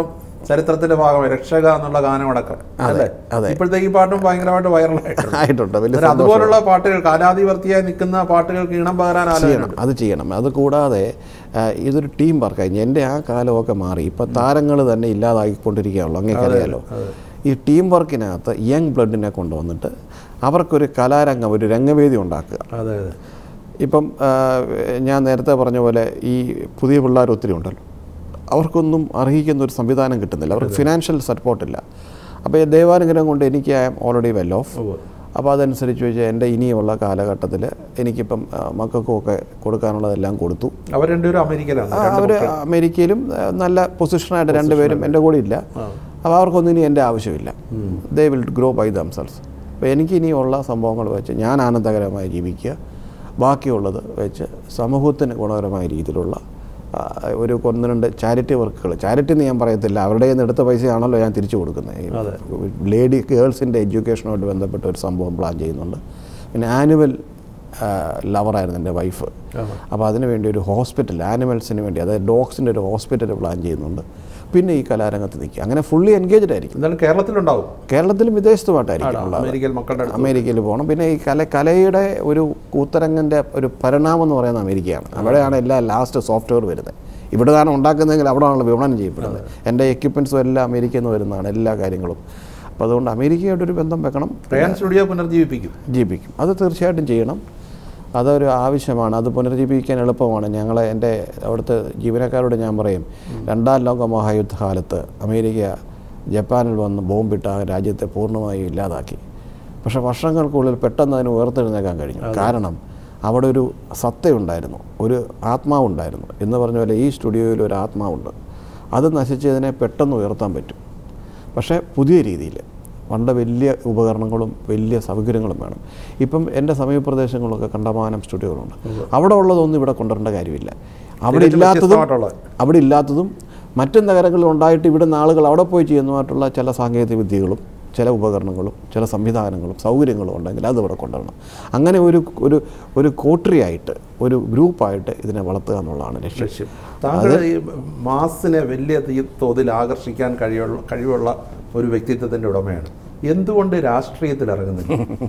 ചരിത്രത്തിന്റെ ഭാഗമായി രക്ഷക എന്നുള്ള ഗാനമടക്കം അല്ലേ അതെ. ഇപ്പോഴത്തേക്ക് ഈ പാട്ടും ഭയങ്കരമായിട്ട് വൈറലായിട്ടുണ്ട് ആയിട്ടുണ്ട് വലിയ അന്നേരം അതുപോലുള്ള പാട്ടുകൾ കാലാധിപർത്തിയായി നിൽക്കുന്ന പാട്ടുകൾക്ക് ഈണം പകരാൻ ചെയ്യണം ആലോചന അത് ചെയ്യണം അത് കൂടാതെ ആ, ഇതൊരു ടീം വർക്കായി എൻ്റെ ആ കാലമൊക്കെ മാറി ഇപ്പം താരങ്ങൾ തന്നെ ഇല്ലാതായിക്കൊണ്ടിരിക്കുകയുള്ളൂ അങ്ങേക്കറിയാലോ ഈ ടീം വർക്കിനകത്ത് യങ് ബ്ലഡിനെ കൊണ്ടുവന്നിട്ട് അവർക്കൊരു കലാരംഗം ഒരു രംഗവേദി ഉണ്ടാക്കുക അതെ അതെ ഇപ്പം ആ, ഞാൻ നേരത്തെ പറഞ്ഞ പോലെ ഈ പുതിയ പിള്ളേർ ഒത്തിരി ഉണ്ടല്ലോ അവർക്കൊന്നും അർഹിക്കുന്ന ഒരു സംവിധാനം കിട്ടുന്നില്ല അവർക്ക് ഫിനാൻഷ്യൽ സപ്പോർട്ടില്ല അപ്പോൾ ഈ ദൈവാനുഗ്രഹം കൊണ്ട് എനിക്ക് I am already well off ഉവ്വ്. അപ്പോൾ അതനുസരിച്ച് വെച്ചാൽ എൻ്റെ ഇനിയുള്ള കാലഘട്ടത്തിൽ എനിക്കിപ്പം ആ, മക്കൾക്കും ഒക്കെ കൊടുക്കാനുള്ളതെല്ലാം കൊടുത്തു അവർ രണ്ടുപേരും അമേരിക്കയിലാണ് അവർ അമേരിക്കയിലും ആ, നല്ല പൊസിഷനായിട്ട് രണ്ടുപേരും എൻ്റെ കൂടെ ഇല്ല അപ്പോൾ അവർക്കൊന്നും ഇനി എൻ്റെ ആവശ്യമില്ല they will grow by themselves അപ്പോൾ എനിക്ക് ഇനിയുള്ള സംഭവങ്ങൾ വെച്ച് ഞാൻ ആനന്ദകരമായി ജീവിക്കുക ബാക്കിയുള്ളത് വെച്ച് സമൂഹത്തിന് ഗുണകരമായ രീതിയിലുള്ള ആ, ഒരു ഒന്ന് രണ്ട് ചാരിറ്റി വർക്കുകൾ ചാരിറ്റി എന്ന് ഞാൻ പറയത്തില്ല അവരുടെ കയ്യിൽ നിന്ന് എടുത്ത പൈസയാണല്ലോ ഞാൻ തിരിച്ചു കൊടുക്കുന്നത് ഈ ലേഡി ഗേൾസിൻ്റെ എഡ്യൂക്കേഷനുമായിട്ട് ബന്ധപ്പെട്ട ഒരു സംഭവം പ്ലാൻ ചെയ്യുന്നുണ്ട് പിന്നെ ആനുവൽ ലവറായിരുന്നു എൻ്റെ വൈഫ് അപ്പോൾ അതിന് വേണ്ടി ഒരു ഹോസ്പിറ്റൽ ആനിമൽസിന് വേണ്ടി അതായത് ഡോഗ്സിൻ്റെ ഒരു ഹോസ്പിറ്റൽ പ്ലാൻ ചെയ്യുന്നുണ്ട് പിന്നെ ഈ കലാരംഗത്ത് നിൽക്കുക അങ്ങനെ ഫുള്ളി എൻഗേജ്ഡ് ആയിരിക്കും എന്തായാലും കേരളത്തിലുണ്ടാവും കേരളത്തിലും വിദേശത്തുമായിട്ടായിരിക്കും ഉള്ളത് അമേരിക്കയിൽ മക്കളുടെ അടുത്ത് അമേരിക്കയിൽ പോകണം പിന്നെ ഈ കല കലയുടെ ഒരു കൂത്തരങ്ങൻ്റെ ഒരു പരിണാമം എന്ന് പറയുന്നത് അമേരിക്കയാണ് അവിടെയാണ് എല്ലാ ലാസ്റ്റ് സോഫ്റ്റ്വെയർ വരുന്നത് ഇവിടെ നിന്നാണ് ഉണ്ടാക്കുന്നതെങ്കിൽ അവിടെയാണല്ലോ വിപണനം ചെയ്യപ്പെടുന്നത് എൻ്റെ എക്യുപ്മെൻസും എല്ലാം അമേരിക്കയിൽ നിന്ന് വരുന്നതാണ് എല്ലാ കാര്യങ്ങളും അപ്പോൾ അതുകൊണ്ട് അമേരിക്കയായിട്ടൊരു ബന്ധം വെക്കണം റയാൻ സ്റ്റുഡിയോ പുനർജീവിപ്പിക്കും ജീവിക്കും അത് തീർച്ചയായിട്ടും ചെയ്യണം അതൊരു ആവശ്യമാണ് അത് പുനരുജ്ജീവിക്കാൻ എളുപ്പമാണ് ഞങ്ങൾ എൻ്റെ അവിടുത്തെ ജീവനക്കാരോട് ഞാൻ പറയും രണ്ടാം ലോക മഹായുദ്ധ കാലത്ത് അമേരിക്ക ജപ്പാനിൽ വന്ന് ബോംബിട്ട് ആ രാജ്യത്തെ പൂർണ്ണമായും ഇല്ലാതാക്കി പക്ഷേ വർഷങ്ങൾക്കുള്ളിൽ പെട്ടെന്ന് അതിന് ഉയർത്തെഴുന്നേക്കാൻ കഴിഞ്ഞു കാരണം അവിടെ ഒരു സത്തയുണ്ടായിരുന്നു ഒരു ആത്മാവുണ്ടായിരുന്നു എന്ന് പറഞ്ഞ പോലെ ഈ സ്റ്റുഡിയോയിൽ ഒരു ആത്മാവുണ്ട് അത് നശിച്ചതിനെ പെട്ടെന്ന് ഉയർത്താൻ പറ്റും പക്ഷേ പുതിയ രീതിയിൽ പണ്ട് വലിയ ഉപകരണങ്ങളും വലിയ സൗകര്യങ്ങളും വേണം ഇപ്പം എൻ്റെ സമീപപ്രദേശങ്ങളിലൊക്കെ കണ്ടമാനം സ്റ്റുഡിയോകളുണ്ട് അവിടെ ഉള്ളതൊന്നും ഇവിടെ കൊണ്ടുവരേണ്ട കാര്യമില്ല അവിടെ തികച്ചും ഇല്ലാത്തതും വ്യത്യസ്തമായിട്ടുള്ളത്. അവിടെ ഇല്ലാത്തതും മറ്റു നഗരങ്ങളിൽ ഉണ്ടായിട്ട് ഇവിടുന്ന് ആളുകൾ അവിടെ പോയി ചെയ്യുന്നതായിട്ടുള്ള ചില സാങ്കേതിക വിദ്യകളും ചില ഉപകരണങ്ങളും ചില സംവിധാനങ്ങളും സൗകര്യങ്ങളും ഉണ്ടെങ്കിൽ അത് ഇവിടെ കൊണ്ടുവരണം അങ്ങനെ ഒരു ഒരു ഒരു കോട്ടറിയായിട്ട് ഒരു ഗ്രൂപ്പായിട്ട് ഇതിനെ വളർത്തുക എന്നുള്ളതാണ് ലക്ഷ്യം ലക്ഷ്യം താങ്കൾ ഈ മാസിനെ വലിയ തീ- തോതിൽ ആകർഷിക്കാൻ കഴിയുള്ള കഴിവുള്ള ഒരു വ്യക്തിത്വത്തിന്റെ ഉടമയാണ് എന്തുകൊണ്ട് രാഷ്ട്രീയത്തിൽ ഇറങ്ങുന്നില്ല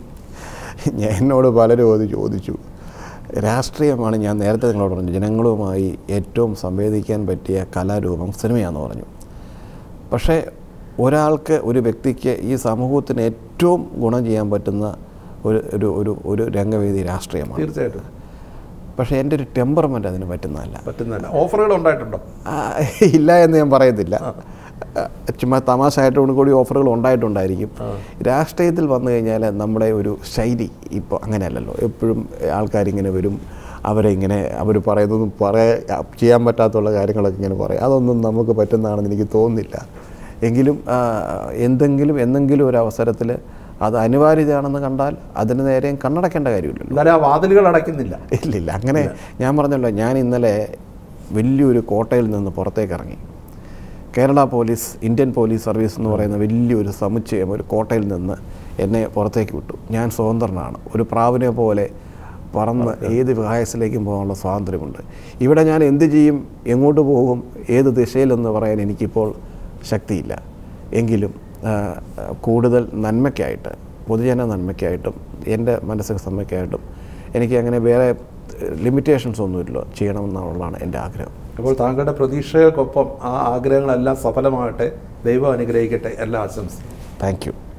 ഞാൻ എന്നോട് പലരും അത് ചോദിച്ചു രാഷ്ട്രീയമാണ് ഞാൻ നേരത്തെ നിങ്ങളോട് പറഞ്ഞു ജനങ്ങളുമായി ഏറ്റവും സംവേദിക്കാൻ പറ്റിയ കലാരൂപം സിനിമയാണെന്ന് പറഞ്ഞു പക്ഷേ ഒരാൾക്ക് ഒരു വ്യക്തിക്ക് ഈ സമൂഹത്തിന് ഏറ്റവും ഗുണം ചെയ്യാൻ പറ്റുന്ന ഒരു ഒരു ഒരു ഒരു രംഗവേദി രാഷ്ട്രീയമാണ് തീർച്ചയായിട്ടും പക്ഷേ എൻ്റെ ഒരു ടെമ്പർമെൻ്റ് അതിന് പറ്റുന്നതല്ല പറ്റുന്നില്ല ഓഫറുകൾ ഉണ്ടായിട്ടുണ്ടോ ആ, ഇല്ല എന്ന് ഞാൻ പറയത്തില്ല ചുമ്മാ തമാശയായിട്ടും കൂടി ഓഫറുകൾ ഉണ്ടായിട്ടുണ്ടായിരിക്കും രാഷ്ട്രീയത്തിൽ വന്നു കഴിഞ്ഞാൽ നമ്മുടെ ഒരു ശൈലി ഇപ്പോൾ അങ്ങനെയല്ലല്ലോ എപ്പോഴും ആൾക്കാരിങ്ങനെ വരും അവരെ ഇങ്ങനെ അവർ പറയുന്നതും പറയാ ചെയ്യാൻ പറ്റാത്തുള്ള കാര്യങ്ങളൊക്കെ ഇങ്ങനെ പറയും അതൊന്നും നമുക്ക് പറ്റുന്നതാണെന്ന് എനിക്ക് തോന്നുന്നില്ല എങ്കിലും ആ, എന്തെങ്കിലും എന്തെങ്കിലും ഒരു അവസരത്തിൽ അത് അനിവാര്യതയാണെന്ന് കണ്ടാൽ അതിന് നേരെയും കണ്ണടക്കേണ്ട കാര്യമില്ലല്ലോ എന്നാലും ആ വാതിലുകൾ അടയ്ക്കുന്നില്ല ഇല്ലില്ല അങ്ങനെ ഞാൻ പറഞ്ഞല്ലോ ഞാൻ ഇന്നലെ വലിയൊരു കോട്ടയിൽ നിന്ന് പുറത്തേക്ക് ഇറങ്ങി Kerala police Indian police service എന്ന് പറയുന്ന വലിയൊരു സമുച്ചയം ഒരു കോട്ടയിൽ നിന്ന് എന്നെ പുറത്തേക്ക് വിട്ടു ഞാൻ സ്വതന്ത്രനാണ് ഒരു പ്രാവിനെ പോലെ പറന്ന് ഏത് വിഹായസിലേക്കും പോകാനുള്ള സ്വാതന്ത്ര്യമുണ്ട് ഇവിടെ ഞാൻ എന്ത് ചെയ്യും എങ്ങോട്ട് പോകും ഏത് ദിശയിലെന്ന് പറയാൻ എനിക്കിപ്പോൾ ശക്തിയില്ല എങ്കിലും ആ, കൂടുതൽ നന്മയ്ക്കായിട്ട് പൊതുജന നന്മയ്ക്കായിട്ടും എൻ്റെ മനസ്സിന് നന്മയ്ക്കായിട്ടും എനിക്ക് അങ്ങനെ വേറെ ലിമിറ്റേഷൻസ് ഒന്നുമില്ല ചെയ്യണമെന്നുള്ളതാണ് എൻ്റെ ആഗ്രഹം അപ്പോൾ താങ്കളുടെ പ്രതീക്ഷകൾക്കൊപ്പം ആ ആഗ്രഹങ്ങളെല്ലാം സഫലമാകട്ടെ ദൈവം അനുഗ്രഹിക്കട്ടെ എല്ലാ ആശംസയും താങ്ക് യു